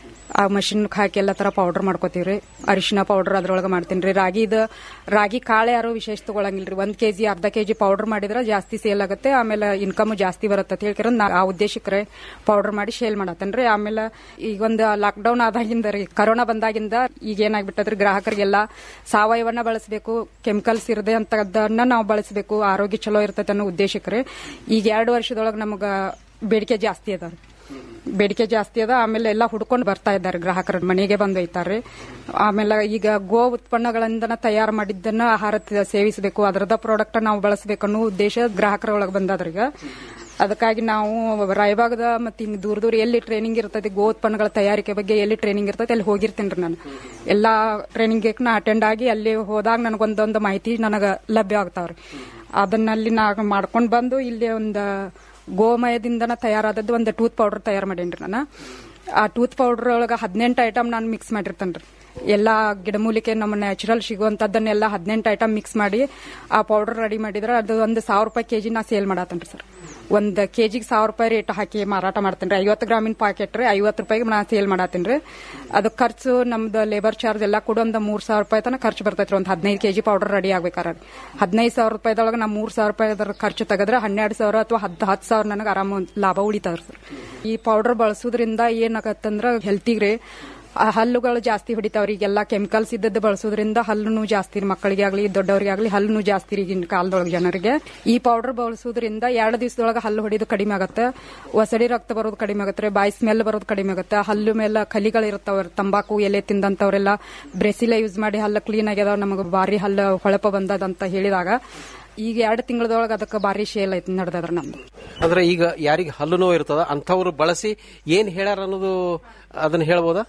[SPEAKER 11] ಆ ಮಷಿನ್ ಹಾಕಿ ಎಲ್ಲ ತರ ಪೌಡರ್ ಮಾಡ್ಕೋತೀವ್ರಿ ಅರಿಶಿನ ಪೌಡರ್ ಅದ್ರೊಳಗೆ ಮಾಡ್ತೀನಿ ರೀ ರಾಗಿದ ರಾಗಿ ಕಾಳು ಯಾರು ವಿಶೇಷ ತಗೊಳಂಗಿಲ್ರಿ ಒಂದ್ ಕೆಜಿ ಅರ್ಧ ಕೆಜಿ ಪೌಡರ್ ಮಾಡಿದ್ರೆ ಜಾಸ್ತಿ ಸೇಲ್ ಆಗುತ್ತೆ ಆಮೇಲೆ ಇನ್ಕಮ್ ಜಾಸ್ತಿ ಬರುತ್ತೆ ಅಂತ ಹೇಳ್ಕಿರ ನಾ ಆ ಉದ್ದೇಶಕ್ಕೆ ಪೌಡರ್ ಮಾಡಿ ಸೇಲ್ ಮಾಡತ್ತೇನ್ರಿ ಆಮೇಲೆ ಈಗ ಒಂದು ಲಾಕ್ಡೌನ್ ಆದಾಗಿಂದ ರೀ ಕರೋನಾ ಬಂದಾಗಿಂದ ಈಗ ಏನಾಗ್ಬಿಟ್ಟದ್ರಿ ಗ್ರಾಹಕರಿಗೆಲ್ಲ ಸಾವಯವನ್ನ ಬಳಸಬೇಕು ಕೆಮಿಕಲ್ಸ್ ಇರದೆ ಅಂತದನ್ನ ನಾವು ಬಳಸಬೇಕು ಆರೋಗ್ಯ ಚಲೋ ಇರ್ತೈತೆ ಅನ್ನೋ ಉದ್ದೇಶಕ್ಕೆ ರೀ ಈಗ ಎರಡು ವರ್ಷದೊಳಗೆ ನಮಗ ಬೇಡಿಕೆ ಜಾಸ್ತಿ ಅದ ಬೇಡಿಕೆ ಜಾಸ್ತಿ ಅದ ಆಮೇಲೆ ಎಲ್ಲ ಹುಡ್ಕೊಂಡು ಬರ್ತಾ ಇದ್ದಾರೆ ಗ್ರಾಹಕರ ಮನೆಗೆ ಬಂದು ಒಯ್ತಾರೆ ಆಮೇಲೆ ಈಗ ಗೋ ಉತ್ಪನ್ನಗಳಿಂದ ತಯಾರು ಮಾಡಿದ್ದನ್ನ ಆಹಾರ ತ- ಸೇವಿಸಬೇಕು ಅದರದ ಪ್ರಾಡಕ್ಟ್ ನಾವು ಬಳಸಬೇಕು ಅನ್ನೋ ಉದ್ದೇಶ ಗ್ರಾಹಕರ ಒಳಗೆ ಬಂದದ್ರೀಗ ಅದಕ್ಕಾಗಿ ನಾವು ರಾಯಬಾಗದ ಮತ್ತೆ ಹಿಂಗ್ ದೂರ ದೂರ ಎಲ್ಲಿ ಟ್ರೈನಿಂಗ್ ಇರ್ತದೆ ಗೋ ಉತ್ಪನ್ನಗಳ ತಯಾರಿಕೆ ಬಗ್ಗೆ ಎಲ್ಲಿ ಟ್ರೈನಿಂಗ್ ಇರ್ತದೆ ಅಲ್ಲಿ ಹೋಗಿರ್ತೀನಿ ನಾನು ಎಲ್ಲಾ ಟ್ರೈನಿಂಗ್ ನಾ ಅಟೆಂಡ್ ಆಗಿ ಅಲ್ಲಿ ಹೋದಾಗ ನನಗೊಂದೊಂದು ಮಾಹಿತಿ ನನಗೆ ಲಭ್ಯ ಆಗ್ತಾವ್ರಿ ಅದನ್ನಲ್ಲಿ ನಾ ಮಾಡ್ಕೊಂಡು ಬಂದು ಇಲ್ಲಿ ಒಂದು ಗೋಮಯದಿಂದನ ತಯಾರಾದದ್ದು ಒಂದು ಟೂತ್ ಪೌಡರ್ ತಯಾರು ಮಾಡೇನ್ರಿ ನಾನು ಆ ಟೂತ್ ಪೌಡರ್ ಒಳಗೆ ಹದಿನೆಂಟು ಐಟಮ್ ನಾನು ಮಿಕ್ಸ್ ಮಾಡಿರ್ತೇನೆ ಎಲ್ಲಾ ಗಿಡಮೂಲಿಕೆ ನಮ್ಮ ನ್ಯಾಚುರಲ್ ಸಿಗುವಂತದ್ದನ್ನೆಲ್ಲ ಹದಿನೆಂಟು ಐಟಮ್ ಮಿಕ್ಸ್ ಮಾಡಿ ಆ ಪೌಡರ್ ರೆಡಿ ಮಾಡಿದ್ರೆ ಅದು ಒಂದು ಸಾವಿರ ರೂಪಾಯಿ ಕೆಜಿ ನಾ ಸೇಲ್ ಮಾಡತ್ತೇನ್ರಿ ಸರ್ ಒಂದು ಕೆಜಿಗೆ ಸಾವಿರ ರೂಪಾಯಿ ರೇಟ್ ಹಾಕಿ ಮಾರಾಟ ಮಾಡ್ತೇನೆ ಐವತ್ತು ಗ್ರಾಮಿನ ಪ್ಯಾಕೆಟ್ ರೀ ಐವತ್ತು ರೂಪಾಯಿಗೆ ನಾ ಸೇಲ್ ಮಾಡತ್ತೀನಿ ರೀ ಅದು ಖರ್ಚು ನಮ್ದು ಲೇಬರ್ ಚಾರ್ಜ್ ಎಲ್ಲ ಕೂಡ ಒಂದು ಮೂರ್ ಸಾವಿರ ರೂಪಾಯಿ ತನಕ ಖರ್ಚು ಬರ್ತೈತ್ರಿ ಒಂದು ಹದಿನೈದು ಕೆಜಿ ಪೌಡರ್ ರೆಡಿ ಆಗ್ಬೇಕಾರೆ ಹದಿನೈದು ಸಾವಿರ ರೂಪಾಯಿದೊಳಗೆ ನಾ ಮೂರ್ ಸಾವಿರ ರೂಪಾಯಿ ಅದ್ರ ಖರ್ಚು ತೆಗೆದ್ರೆ ಹನ್ನೆರಡು ಸಾವಿರ ಅಥವಾ ಹತ್ತು ಹತ್ತು ಸಾವಿರ ನನಗೆ ಆರಾಮ ಲಾಭ ಉಳಿತಾವ್ರಿ ಸರ್ ಈ ಪೌಡರ್ ಬಳಸೋದ್ರಿಂದ ಏನಾಗತ್ತಂದ್ರ ಹೆಲ್ತಿಗ್ರಿ ಆ ಹಲ್ಲುಗಳು ಜಾಸ್ತಿ ಹೊಡಿತಾವ್ರಿ ಈಗೆಲ್ಲ ಕೆಮಿಕಲ್ಸ್ ಇದ್ದದ್ದು ಬಳಸೋದ್ರಿಂದ ಹಲ್ಲುನು ಜಾಸ್ತಿ ರೀ ಮಕ್ಕಳಿಗೆ ಆಗ್ಲಿ ದೊಡ್ಡವರಿಗೆ ಆಗ್ಲಿ ಹಲ್ಲುನು ಜಾಸ್ತಿ ರೀ ಈಗಿನ ಕಾಲದೊಳಗೆ ಜನರಿಗೆ ಈ ಪೌಡರ್ ಬಳಸೋದ್ರಿಂದ ಎರಡು ದಿವಸದೊಳಗೆ ಹಲ್ಲು ಹೊಡಿದು ಕಡಿಮೆ ಆಗುತ್ತೆ ಒಸಡಿ ರಕ್ತ ಬರೋದು ಕಡಿಮೆ ಆಗುತ್ತೆ ಬಾಯಿ ಸ್ಮೆಲ್ ಬರೋದು ಕಡಿಮೆ ಆಗುತ್ತೆ ಹಲ್ಲು ಮೇಲೆ ಕಲಿಗಳು ಇರ್ತಾವ ತಂಬಾಕು ಎಲೆ ತಿಂದಂತವ್ರೆಲ್ಲ ಬ್ರೆಸಿಲ ಯೂಸ್ ಮಾಡಿ ಹಲ್ಲು ಕ್ಲೀನ್ ಆಗ್ಯದ ನಮಗೆ ಬಾರಿ ಹಲ್ಲು ಹೊಳಪ ಬಂದದಂತ ಹೇಳಿದಾಗ ಈಗ ಎರಡು ತಿಂಗಳದೊಳಗೆ ಅದಕ್ಕೆ ಬಾರಿ ಶೇಲ್ ಐತಿ ನಡೆದದ್ರ ನಮ್ದು
[SPEAKER 10] ಅಂದ್ರೆ ಈಗ ಯಾರಿಗೆ ಹಲ್ಲು ನೋವು ಇರ್ತದ ಅಂಥವ್ರು ಬಳಸಿ ಏನ್ ಹೇಳ್ಯಾರ ಅನ್ನೋದು ಅದನ್ನ ಹೇಳ್ಬೋದಾ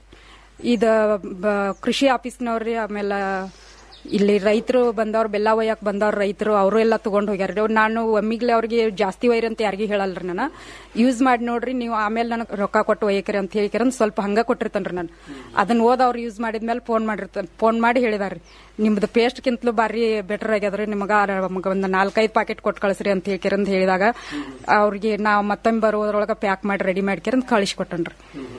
[SPEAKER 11] ಇದ ಬ- ಕೃಷಿ ಆಫೀಸ್ನವ್ರಿ ಆಮೇಲೆ ಇಲ್ಲಿ ರೈತರು ಬಂದವ್ರು ಬೆಲ್ಲ ಒಯ್ಯಕ್ ಬಂದವ್ರ ರೈತರು ಅವರು ಎಲ್ಲ ತಗೊಂಡ್ ಹೋಗ್ಯಾರ ನಾನು ಒಮ್ಮಿಗ್ಲೆ ಅವ್ರಿಗೆ ಜಾಸ್ತಿ ಒಯ್ರಿ ಅಂತ ಯಾರಿಗೂ ಹೇಳಲ್ರಿ ನಾನು ಯೂಸ್ ಮಾಡಿ ನೋಡ್ರಿ ನೀವು ಆಮೇಲೆ ನನಗೆ ರೊಕ್ಕ ಕೊಟ್ಟು ಒಯ್ಯಕ್ರಿ ಅಂತ ಹೇಳಿಕ್ರಿ ಅಂತ ಸ್ವಲ್ಪ ಹಂಗ ಕೊಟ್ಟಿರ್ತೇನ್ರಿ ನಾನು ಅದನ್ನ ಓದ್ ಅವ್ರು ಯೂಸ್ ಮಾಡಿದ್ಮೇಲೆ ಫೋನ್ ಮಾಡಿರ್ತಾನೆ ಫೋನ್ ಮಾಡಿ ಹೇಳಿದಾರ್ರಿ ನಿಮ್ದು ಪೇಸ್ಟ್ಗಿಂತಲೂ ಬಾರಿ ಬೆಟರ್ ಆಗ್ಯದ್ರಿ ನಿಮಗ ನಮಗ ಒಂದು ನಾಲ್ಕೈದು ಪ್ಯಾಕೆಟ್ ಕೊಟ್ಟು ಕಳಿಸ್ರಿ ಅಂತ ಹೇಳ್ಕಿರ ಅಂತ ಹೇಳಿದಾಗ ಅವ್ರಿಗೆ ನಾವು ಮತ್ತೊಮ್ಮೆ ಬರೋದ್ರೊಳಗೆ ಪ್ಯಾಕ್ ಮಾಡಿ ರೆಡಿ ಮಾಡ್ಕಿರ ಅಂತ ಕಳಿಸ್ಕೊಟ್ಟನ್ರಿ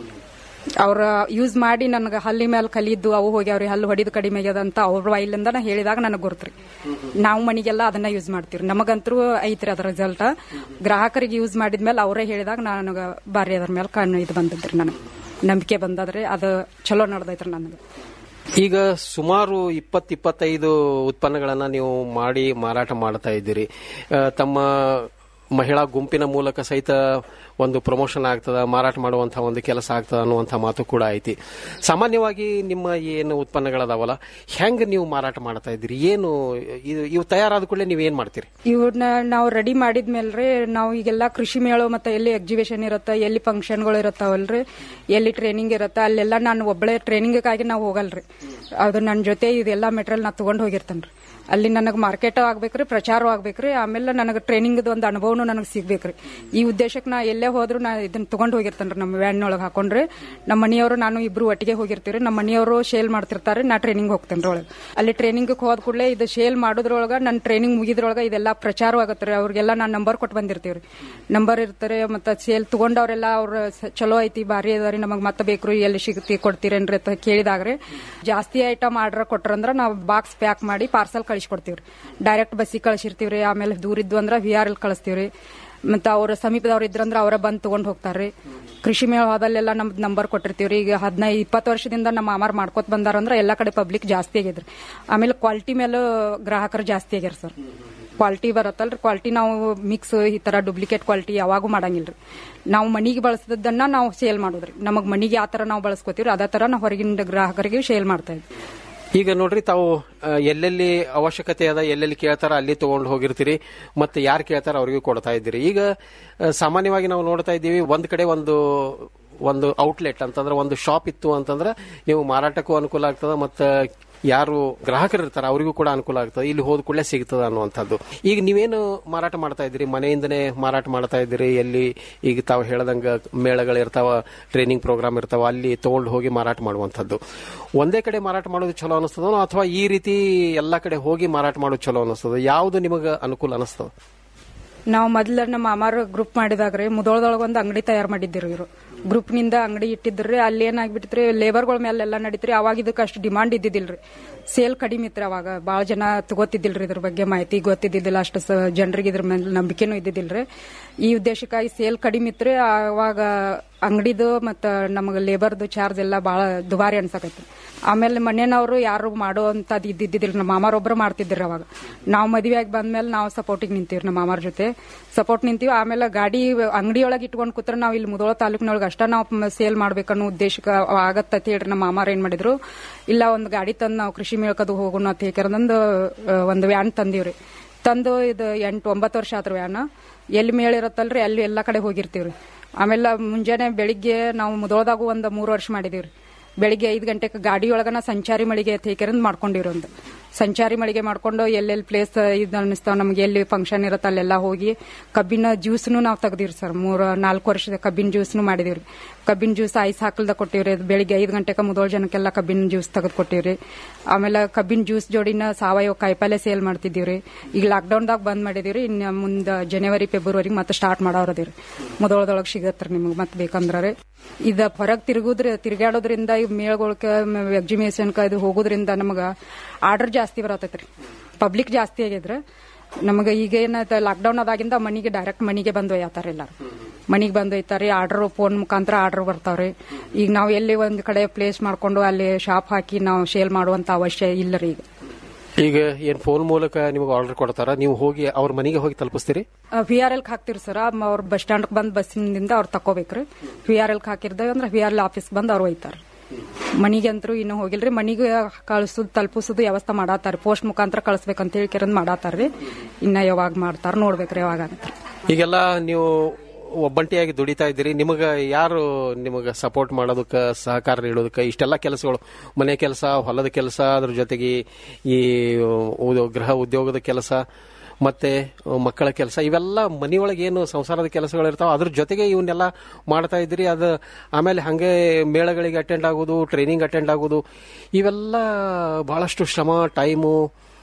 [SPEAKER 11] ಅವ್ರ ಯೂಸ್ ಮಾಡಿ ನನಗೆ ಹಲ್ಲಿ ಮೇಲೆ ಕಲಿದ್ದು ಅವು ಹೋಗ್ಯಾವ್ರಿ ಹಲ್ಲು ಹೊಡಿದು ಕಡಿಮೆ ಆಗ್ಯದ ಅಂತ ಅವ್ರ ವಾಯಿಲಿಂದ ನಾ ಹೇಳಿದಾಗ ನನಗೆ ಗುರುತ್ರಿ ನಾವು ಮನೆಗೆಲ್ಲ ಅದನ್ನ ಯೂಸ್ ಮಾಡ್ತೀವಿ ನಮಗಂತರೂ ಐತ್ರಿ ಅದ್ರ ರಿಸಲ್ಟ್ ಗ್ರಾಹಕರಿಗೆ ಯೂಸ್ ಮಾಡಿದ್ಮೇಲೆ ಅವರೇ ಹೇಳಿದಾಗ ನನಗೆ ಬಾರಿ ಅದ್ರ ಮೇಲೆ ಕಣ್ಣು ಇದು ಬಂದಿದ್ರಿ ನನಗೆ ನಂಬಿಕೆ ಬಂದದ್ರಿ ಅದು ಚಲೋ ನಡೆದೈತ್ರಿ ನನಗೆ
[SPEAKER 10] ಈಗ ಸುಮಾರು ಇಪ್ಪತ್ ಇಪ್ಪತ್ತೈದು ಉತ್ಪನ್ನಗಳನ್ನ ನೀವು ಮಾಡಿ ಮಾರಾಟ ಮಾಡ್ತಾ ಇದ್ದೀರಿ ಆ, ತಮ್ಮ ಮಹಿಳಾ ಗುಂಪಿನ ಮೂಲಕ ಸಹಿತ ಒಂದು ಪ್ರಮೋಷನ್ ಆಗ್ತದ ಮಾರಾಟ ಮಾಡುವಂತಹ ಒಂದು ಕೆಲಸ ಆಗ್ತದ ಅನ್ನುವಂಥ ಮಾತು ಕೂಡ ಐತಿ ಸಾಮಾನ್ಯವಾಗಿ ನಿಮ್ಮ ಏನು ಉತ್ಪನ್ನಗಳದಾವಲ್ಲ ಹೆಂಗ್ ನೀವು ಮಾರಾಟ ಮಾಡ್ತಾ ಇದ್ದೀರಿ ಏನು ಇದು ಇವು ತಯಾರಾದ ಕೂಡಲೇ ನೀವು ಏನ್ ಮಾಡ್ತೀರಿ
[SPEAKER 11] ಇವನ್ನ ನಾವು ರೆಡಿ ಮಾಡಿದ್ಮೇಲ್ರಿ ನಾವು ಈಗೆಲ್ಲ ಕೃಷಿ ಮೇಳ ಮತ್ತೆ ಎಲ್ಲಿ ಎಕ್ಸಿಬಿಷನ್ ಇರುತ್ತೆ ಎಲ್ಲಿ ಫಂಕ್ಷನ್ಗಳು ಇರುತ್ತಾವಲ್ರಿ ಎಲ್ಲಿ ಟ್ರೈನಿಂಗ್ ಇರುತ್ತೆ ಅಲ್ಲೆಲ್ಲ ನಾನು ಒಬ್ಬಳೆ ಟ್ರೈನಿಂಗ್ಗಾಗಿ ನಾವು ಹೋಗಲ್ರಿ ಅದು ನನ್ನ ಜೊತೆ ಇದೆಲ್ಲ ಮೆಟೀರಿಯಲ್ ನಾ ತಗೊಂಡ್ ಹೋಗಿರ್ತೇನ್ರಿ ಅಲ್ಲಿ ನನಗೆ ಮಾರ್ಕೆಟ್ ಆಗ್ಬೇಕ್ರಿ ಪ್ರಚಾರ ಆಗ್ಬೇಕ್ರಿ ಆಮೇಲೆ ನನಗೆ ಟ್ರೈನಿಂಗ್ ಒಂದು ಅನುಭವನು ನನಗೆ ಸಿಗ್ಬೇಕ್ರಿ ಈ ಉದ್ದೇಶಕ್ಕೆ ನಾ ಎಲ್ಲೇ ಹೋದ್ರು ನಾ ಇದನ್ನ ತಗೊಂಡ್ ಹೋಗಿರ್ತೇನ್ರಿ ನಮ್ಮ ವ್ಯಾನ್ ಒಳಗೆ ಹಾಕೊಂಡ್ರೆ ನಮ್ಮ ಮನೆಯವರು ನಾನು ಇಬ್ರು ಒಟ್ಟಿಗೆ ಹೋಗಿರ್ತೀವಿ ನಮ್ಮ ಮನೆಯವರು ಶೇಲ್ ಮಾಡ್ತಿರ್ತಾರೆ ನಾ ಟ್ರೈನಿಂಗ್ ಹೋಗ್ತೇನೆ ಒಳಗೆ ಅಲ್ಲಿ ಟ್ರೈನಿಂಗ್ ಹೋದ ಕೂಡಲೇ ಇದು ಶೇಲ್ ಮಾಡೋದ್ರೊಳಗ ನನ್ನ ಟ್ರೈನಿಂಗ್ ಮುಗಿದ್ರೊಳಗ ಇದೆಲ್ಲ ಪ್ರಚಾರ ಆಗತ್ತೆ ಅವ್ರಿಗೆಲ್ಲ ನಾನು ನಂಬರ್ ಕೊಟ್ಟು ಬಂದಿರ್ತೀವ್ರಿ ನಂಬರ್ ಇರ್ತಾರೆ ಮತ್ತೆ ಸೇಲ್ ತಗೊಂಡವ್ರೆಲ್ಲ ಅವ್ರ ಸ- ಚಲೋ ಐತಿ ಬಾರಿ ಅದಾರಿ ನಮಗ್ ಮತ್ತೆ ಬೇಕು ಎಲ್ಲಿ ಸಿಗತಿ ಕೊಡ್ತೀರೇನ್ರಿ ಅಂತ ಕೇಳಿದಾಗ್ರೆ ಜಾಸ್ತಿ ಐಟಮ್ ಆರ್ಡರ್ ಕೊಟ್ರಂದ್ರ ನಾವು ಬಾಕ್ಸ್ ಪ್ಯಾಕ್ ಮಾಡಿ ಪಾರ್ಸಲ್ ಕಳಿಸ್ಕೊಡ್ತೀವ್ರಿ ಡೈರೆಕ್ಟ್ ಬಸ್ಸಿಗೆ ಕಳಿಸಿರ್ತೀವ್ರಿ ಆಮೇಲೆ ದೂರ ಇದ್ವು ಅಂದ್ರ ವಿ ಆರ್ ಎಲ್ ಕಳಿಸ್ತೀವ್ರಿ ಮತ್ತೆ ಅವ್ರ ಸಮೀಪದವ್ರು ಇದ್ರಂದ್ರ ಅವರ ಬಂದ್ ತಗೊಂಡ್ ಹೋಗ್ತಾರ್ರಿ ಕೃಷಿ ಮೇಳ ಹೋದಲ್ಲೆಲ್ಲ ನಮ್ದು ನಂಬರ್ ಕೊಟ್ಟಿರ್ತೀವ್ರಿ ಈಗ ಹದಿನೈದು ಇಪ್ಪತ್ತು ವರ್ಷದಿಂದ ನಮ್ಮ ಮಾಮಾರ್ ಮಾಡ್ಕೊತ ಬಂದಾರಂದ್ರ ಎಲ್ಲಾ ಕಡೆ ಪಬ್ಲಿಕ್ ಜಾಸ್ತಿ ಆಗಿದ್ರಿ ಆಮೇಲೆ ಕ್ವಾಲಿಟಿ ಮೇಲೆ ಗ್ರಾಹಕರು ಜಾಸ್ತಿ ಆಗ್ಯಾರ ಸರ್ ಕ್ವಾಲಿಟಿ ಬರುತ್ತಲ್ರಿ ಕ್ವಾಲಿಟಿ ನಾವು ಮಿಕ್ಸ್ ಈ ತರ ಡೂಪ್ಲಿಕೇಟ್ ಕ್ವಾಲಿಟಿ ಯಾವಾಗೂ ಮಾಡಂಗಿಲ್ರಿ ನಾವು ಮನಿಗೆ ಬಳಸಿದ್ದನ್ನ ನಾವು ಸೇಲ್ ಮಾಡೋದ್ರಿ ನಮಗ್ ಮನಿಗೆ ಯಾವ ತರ ನಾವು ಬಳಸ್ಕೋತೀವ್ರಿ ಅದೇ ತರ ನಾವು ಹೊರಗಿನ ಗ್ರಾಹಕರಿಗೆ ಸೇಲ್ ಮಾಡ್ತಾ ಇದ್ವಿ
[SPEAKER 10] ಈಗ ನೋಡ್ರಿ ತಾವು ಆ, ಎಲ್ಲೆಲ್ಲಿ ಅವಶ್ಯಕತೆ ಅದ ಎಲ್ಲೆಲ್ಲಿ ಕೇಳ್ತಾರ ಅಲ್ಲಿ ತಗೊಂಡು ಹೋಗಿರ್ತೀರಿ ಮತ್ತೆ ಯಾರು ಕೇಳ್ತಾರ ಅವ್ರಿಗೂ ಕೊಡ್ತಾ ಇದ್ದೀರಿ ಈಗ ಆ, ಸಾಮಾನ್ಯವಾಗಿ ನಾವು ನೋಡ್ತಾ ಇದ್ದೀವಿ ಒಂದ್ ಕಡೆ ಒಂದು ಒಂದು ಔಟ್ಲೆಟ್ ಅಂತಂದ್ರೆ ಒಂದು ಶಾಪ್ ಇತ್ತು ಅಂತಂದ್ರೆ ನೀವು ಮಾರಾಟಕ್ಕೂ ಅನುಕೂಲ ಆಗ್ತದ ಮತ್ತೆ ಯಾರು ಗ್ರಾಹಕರು ಇರ್ತಾರೆ ಅವರಿಗೂ ಕೂಡ ಅನುಕೂಲ ಆಗ್ತದೆ ಇಲ್ಲಿ ಹೋದ ಕೂಡಲೇ ಸಿಗ್ತದ ಅನ್ನುವಂಥದ್ದು ಈಗ ನೀವೇನು ಮಾರಾಟ ಮಾಡ್ತಾ ಇದ್ದೀರಿ ಮನೆಯಿಂದನೇ ಮಾರಾಟ ಮಾಡ್ತಾ ಇದ್ದೀರಿ ಎಲ್ಲಿ ಈಗ ತಾವು ಹೇಳ್ದಂಗ ಮೇಳಗಳಿರ್ತಾವ ಟ್ರೈನಿಂಗ್ ಪ್ರೋಗ್ರಾಮ್ ಇರ್ತಾವ ಅಲ್ಲಿ ತಗೊಂಡು ಹೋಗಿ ಮಾರಾಟ ಮಾಡುವಂಥದ್ದು ಒಂದೇ ಕಡೆ ಮಾರಾಟ ಮಾಡೋದು ಚಲೋ ಅನಿಸ್ತದೋ ಅಥವಾ ಈ ರೀತಿ ಎಲ್ಲ ಕಡೆ ಹೋಗಿ ಮಾರಾಟ ಮಾಡೋದು ಚಲೋ ಅನಿಸ್ತದ ಯಾವ್ದು ನಿಮಗೆ ಅನುಕೂಲ ಅನಿಸ್ತದ
[SPEAKER 11] ನಾವು ಮೊದ್ಲ ನಮ್ಮ ಮಾಮಾರ ಗ್ರೂಪ್ ಮಾಡಿದಾಗ್ರಿ ಮುದೋಳದೊಳಗ ಒಂದು ಅಂಗಡಿ ತಯಾರು ಮಾಡಿದ್ರಿ ಇವರು ಗ್ರೂಪ್ ನಿಂದ ಅಂಗಡಿ ಇಟ್ಟಿದ್ರಿ ಅಲ್ಲಿ ಏನಾಗ್ಬಿಟ್ಟಿತ್ರಿ ಲೇಬರ್ಗಳ ಮೇಲೆ ಎಲ್ಲ ನಡೀತ್ರಿ ಅವಾಗ ಇದಕ್ಕೆ ಅಷ್ಟು ಡಿಮಾಂಡ್ ಇದ್ದಿದ್ದಿಲ್ರಿ ಸೇಲ್ ಕಡಿಮೆ ಇತ್ರಿ ಅವಾಗ ಬಾಳ ಜನ ತಗೋತಿದ್ದಿಲ್ರಿ ಇದ್ರ ಬಗ್ಗೆ ಮಾಹಿತಿ ಗೊತ್ತಿದ್ದಿದ್ದಿಲ್ಲ ಅಷ್ಟು ಸ- ಜನರಿಗೆ ಇದ್ರ ಮೇಲೆ ನಂಬಿಕೆನೂ ಇದ್ದಿದ್ದಿಲ್ರಿ ಈ ಉದ್ದೇಶಕ್ಕಾಗಿ ಸೇಲ್ ಕಡಿಮೆ ಇತ್ರಿ ಅವಾಗ ಅಂಗಡಿದು ಮತ್ತ ನಮಗೆ ಲೇಬರ್ದು ಚಾರ್ಜ್ ಎಲ್ಲ ಬಹಳ ದುಬಾರಿ ಅನ್ಸಕತ್ರಿ ಆಮೇಲೆ ಮನೆಯವರು ಯಾರು ಮಾಡುವಂತದ್ ಇದ್ದಿದ್ದಿಲ್ಲ ನಮ್ಮ ಮಾಮಾರೊಬ್ರು ಮಾಡ್ತಿದ್ರಿ ಅವಾಗ ನಾವು ಮದುವೆ ಆಗಿ ಬಂದ್ಮೇಲೆ ನಾವು ಸಪೋರ್ಟಿಗೆ ನಿಂತೀವಿ ನಮ್ಮ ಮಾಮಾರ ಜೊತೆ ಸಪೋರ್ಟ್ ನಿಂತೀವಿ ಆಮೇಲೆ ಗಾಡಿ ಅಂಗಡಿಯೊಳಗೆ ಇಟ್ಕೊಂಡು ಕೂತ್ರೆ ನಾವು ಇಲ್ಲಿ ಮುದೋಳ ತಾಲೂಕಿನೊಳಗೆ ಅಷ್ಟ ನಾವು ಸೇಲ್ ಮಾಡ್ಬೇಕನ್ನೋ ಉದ್ದೇಶಕ್ಕೆ ಆಗತ್ತ ಹೇಳ್ರಿ ನಮ್ಮ ಮಾಮಾರ ಏನ್ ಮಾಡಿದ್ರು ಇಲ್ಲ ಒಂದು ಗಾಡಿ ತಂದು ನಾವು ಕೃಷಿ ಮೇಳ್ಕದು ಹೋಗೋಣ ಅಂತ ಹೇಳ್ಕರಂದು ಒಂದು ವ್ಯಾನ್ ತಂದೀವ್ರಿ ತಂದು ಇದು ಎಂಟು ಒಂಬತ್ತು ವರ್ಷ ಆತ್ರ ವ್ಯಾನ್ ಎಲ್ಲಿ ಮೇಳ ಇರತ್ತಲ್ರಿ ಅಲ್ಲಿ ಎಲ್ಲಾ ಕಡೆ ಹೋಗಿರ್ತೀವ್ರಿ ಆಮೇಲೆ ಮುಂಜಾನೆ ಬೆಳಿಗ್ಗೆ ನಾವು ಮುದೋಳದಾಗೂ ಒಂದು ಮೂರು ವರ್ಷ ಮಾಡಿದೀವ್ರಿ ಬೆಳಿಗ್ಗೆ ಐದು ಗಂಟೆಗೆ ಗಾಡಿ ಒಳಗನ ಸಂಚಾರಿ ಮಳಿಗೆ ತೇಕರಂದ್ ಮಾಡ್ಕೊಂಡಿರೋ ಒಂದು ಸಂಚಾರಿ ಮಳಿಗೆ ಮಾಡ್ಕೊಂಡು ಎಲ್ಲೆಲ್ಲಿ ಪ್ಲೇಸ್ ಇದು ಅನಿಸ್ತಾವ ನಮ್ಗೆ ಎಲ್ಲಿ ಫಂಕ್ಷನ್ ಇರುತ್ತೆ ಅಲ್ಲೆಲ್ಲ ಹೋಗಿ ಕಬ್ಬಿನ ಜ್ಯೂಸ್ನು ನಾವು ತೆಗ್ದಿವ್ರಿ ಸರ್ ಮೂರು ನಾಲ್ಕು ವರ್ಷದ ಕಬ್ಬಿನ ಜ್ಯೂಸ್ನು ಮಾಡಿದಿವ್ರಿ ಕಬ್ಬಿನ ಜ್ಯೂಸ್ ಐಸ್ ಹಾಕಲ್ದ ಕೊಟ್ಟಿವ್ರಿ ಅದು ಬೆಳಿಗ್ಗೆ ಐದು ಗಂಟೆಗೆ ಮುದೋಳ ಜನಕ್ಕೆಲ್ಲ ಕಬ್ಬಿನ ಜ್ಯೂಸ್ ತೆಗೆದು ಕೊಟ್ಟಿವ್ರಿ ಆಮೇಲೆ ಕಬ್ಬಿನ ಜ್ಯೂಸ್ ಜೋಡಿನ ಸಾವಯವ ಕಾಯಿಪಲ್ಲೆ ಸೇಲ್ ಮಾಡ್ತಿದ್ದೀವ್ರಿ ಈಗ ಲಾಕ್ಡೌನ್ದಾಗ ಬಂದ್ ಮಾಡಿದೀವ್ರಿ ಇನ್ನು ಮುಂದೆ ಜನವರಿ ಫೆಬ್ರವರಿ ಮತ್ತೆ ಸ್ಟಾರ್ಟ್ ಮಾಡೋರದಿವ್ರಿ ಮುದೋಳದೊಳಗೆ ಸಿಗತ್ರಿ ನಿಮ್ಗೆ ಮತ್ತೆ ಬೇಕಂದ್ರೆ ಇದ ಹೊರಗೆ ತಿರುಗುದ್ರ ತಿರುಗಾಡೋದ್ರಿಂದ ಈ ಮೇಳಗೊಳಕ ಎಕ್ಸಿಬಿಷನ್ಕ ಇದು ಹೋಗೋದ್ರಿಂದ ನಮಗ ಆರ್ಡರ್ ಜಾಸ್ತಿ ಬರತೈತ್ರಿ ಪಬ್ಲಿಕ್ ಜಾಸ್ತಿ ಆಗಿದ್ರೆ ನಮಗೆ ಈಗ ಏನದ ಲಾಕ್ಡೌನ್ ಆದಾಗಿಂದ ಮನಿಗೆ ಡೈರೆಕ್ಟ್ ಮನಿಗೆ ಬಂದು ಒಯ್ಯತಾರ ಎಲ್ಲಾರು ಮನಿಗೆ ಬಂದು ಒಯ್ತಾರಿ ಆರ್ಡರ್ ಫೋನ್ ಮುಖಾಂತರ ಆರ್ಡರ್ ಬರ್ತಾವ್ರಿ ಈಗ ನಾವು ಎಲ್ಲಿ ಒಂದ್ ಕಡೆ ಪ್ಲೇಸ್ ಮಾಡ್ಕೊಂಡು ಅಲ್ಲಿ ಶಾಪ್ ಹಾಕಿ ನಾವು ಸೇಲ್ ಮಾಡುವಂತ ಅವಶ್ಯ ಇಲ್ಲರಿ ಈಗ
[SPEAKER 10] ಈಗ ಏನ್ ಫೋನ್ ಮೂಲಕ ನಿಮಗೆ ಆರ್ಡರ್ ಕೊಡ್ತಾರ ನೀವು ಹೋಗಿ ಅವ್ರ ಮನೆಗೆ ಹೋಗಿ ತಲುಪಿಸ್ತೀರಿ
[SPEAKER 11] ವಿ ಆರ್ ಎಲ್ ಹಾಕ್ತಿರಿ ಸರ್ ಅವ್ರ ಬಸ್ ಸ್ಟ್ಯಾಂಡ್ ಬಂದ್ ಬಸ್ಸಿನಿಂದ ಅವ್ರು ತಕೋಬೇಕ್ರಿ ವಿ ಆರ್ ಎಲ್ ಹಾಕಿರ್ದ ಅಂದ್ರೆ ವಿ ಆರ್ ಎಲ್ ಆಫೀಸ್ ಬಂದ್ ಅವ್ರು ಒಯ್ತಾರ ಮನಿಗೆ ಅಂತೂ ಇನ್ನೂ ಹೋಗಿಲ್ರಿ ಮನಿಗೆ ಕಳ್ಸುದ್ ತಲುಪಿಸೋದು ವ್ಯವಸ್ಥೆ ಮಾಡಾತಾರ ಪೋಸ್ಟ್ ಮುಖಾಂತರ ಕಳಿಸ್ಬೇಕಂತ ಹೇಳಿ ಕೆರಂದ್ ಮಾಡಾತಾರ್ರಿ ಇನ್ನ ಯಾವಾಗ ಮಾಡ್ತಾರ ನೋಡ್ಬೇಕ್ರಿ ಯಾವಾಗ ಅಂತ
[SPEAKER 10] ಈಗೆಲ್ಲ ನೀವು ಒಬ್ಬಂಟಿಯಾಗಿ ದುಡಿತಾ ಇದ್ದೀರಿ ನಿಮಗ ಯಾರು ನಿಮಗ ಸಪೋರ್ಟ್ ಮಾಡೋದಕ್ಕೆ ಸಹಕಾರ ನೀಡೋದಕ್ಕೆ ಇಷ್ಟೆಲ್ಲ ಕೆಲಸಗಳು ಮನೆ ಕೆಲಸ ಹೊಲದ ಕೆಲಸ ಅದ್ರ ಜೊತೆಗೆ ಈ ಉ- ಗೃಹ ಉದ್ಯೋಗದ ಕೆಲಸ ಮತ್ತೆ ಮಕ್ಕಳ ಕೆಲಸ ಇವೆಲ್ಲ ಮನೆಯೊಳಗೆ ಏನು ಸಂಸಾರದ ಕೆಲಸಗಳು ಇರ್ತಾವ ಅದ್ರ ಜೊತೆಗೆ ಇವನ್ನೆಲ್ಲ ಮಾಡ್ತಾ ಇದ್ದೀರಿ ಅದು ಆಮೇಲೆ ಹಂಗೆ ಮೇಳಗಳಿಗೆ ಅಟೆಂಡ್ ಆಗೋದು ಟ್ರೈನಿಂಗ್ ಅಟೆಂಡ್ ಆಗೋದು ಇವೆಲ್ಲ ಬಹಳಷ್ಟು ಶ್ರಮ ಟೈಮು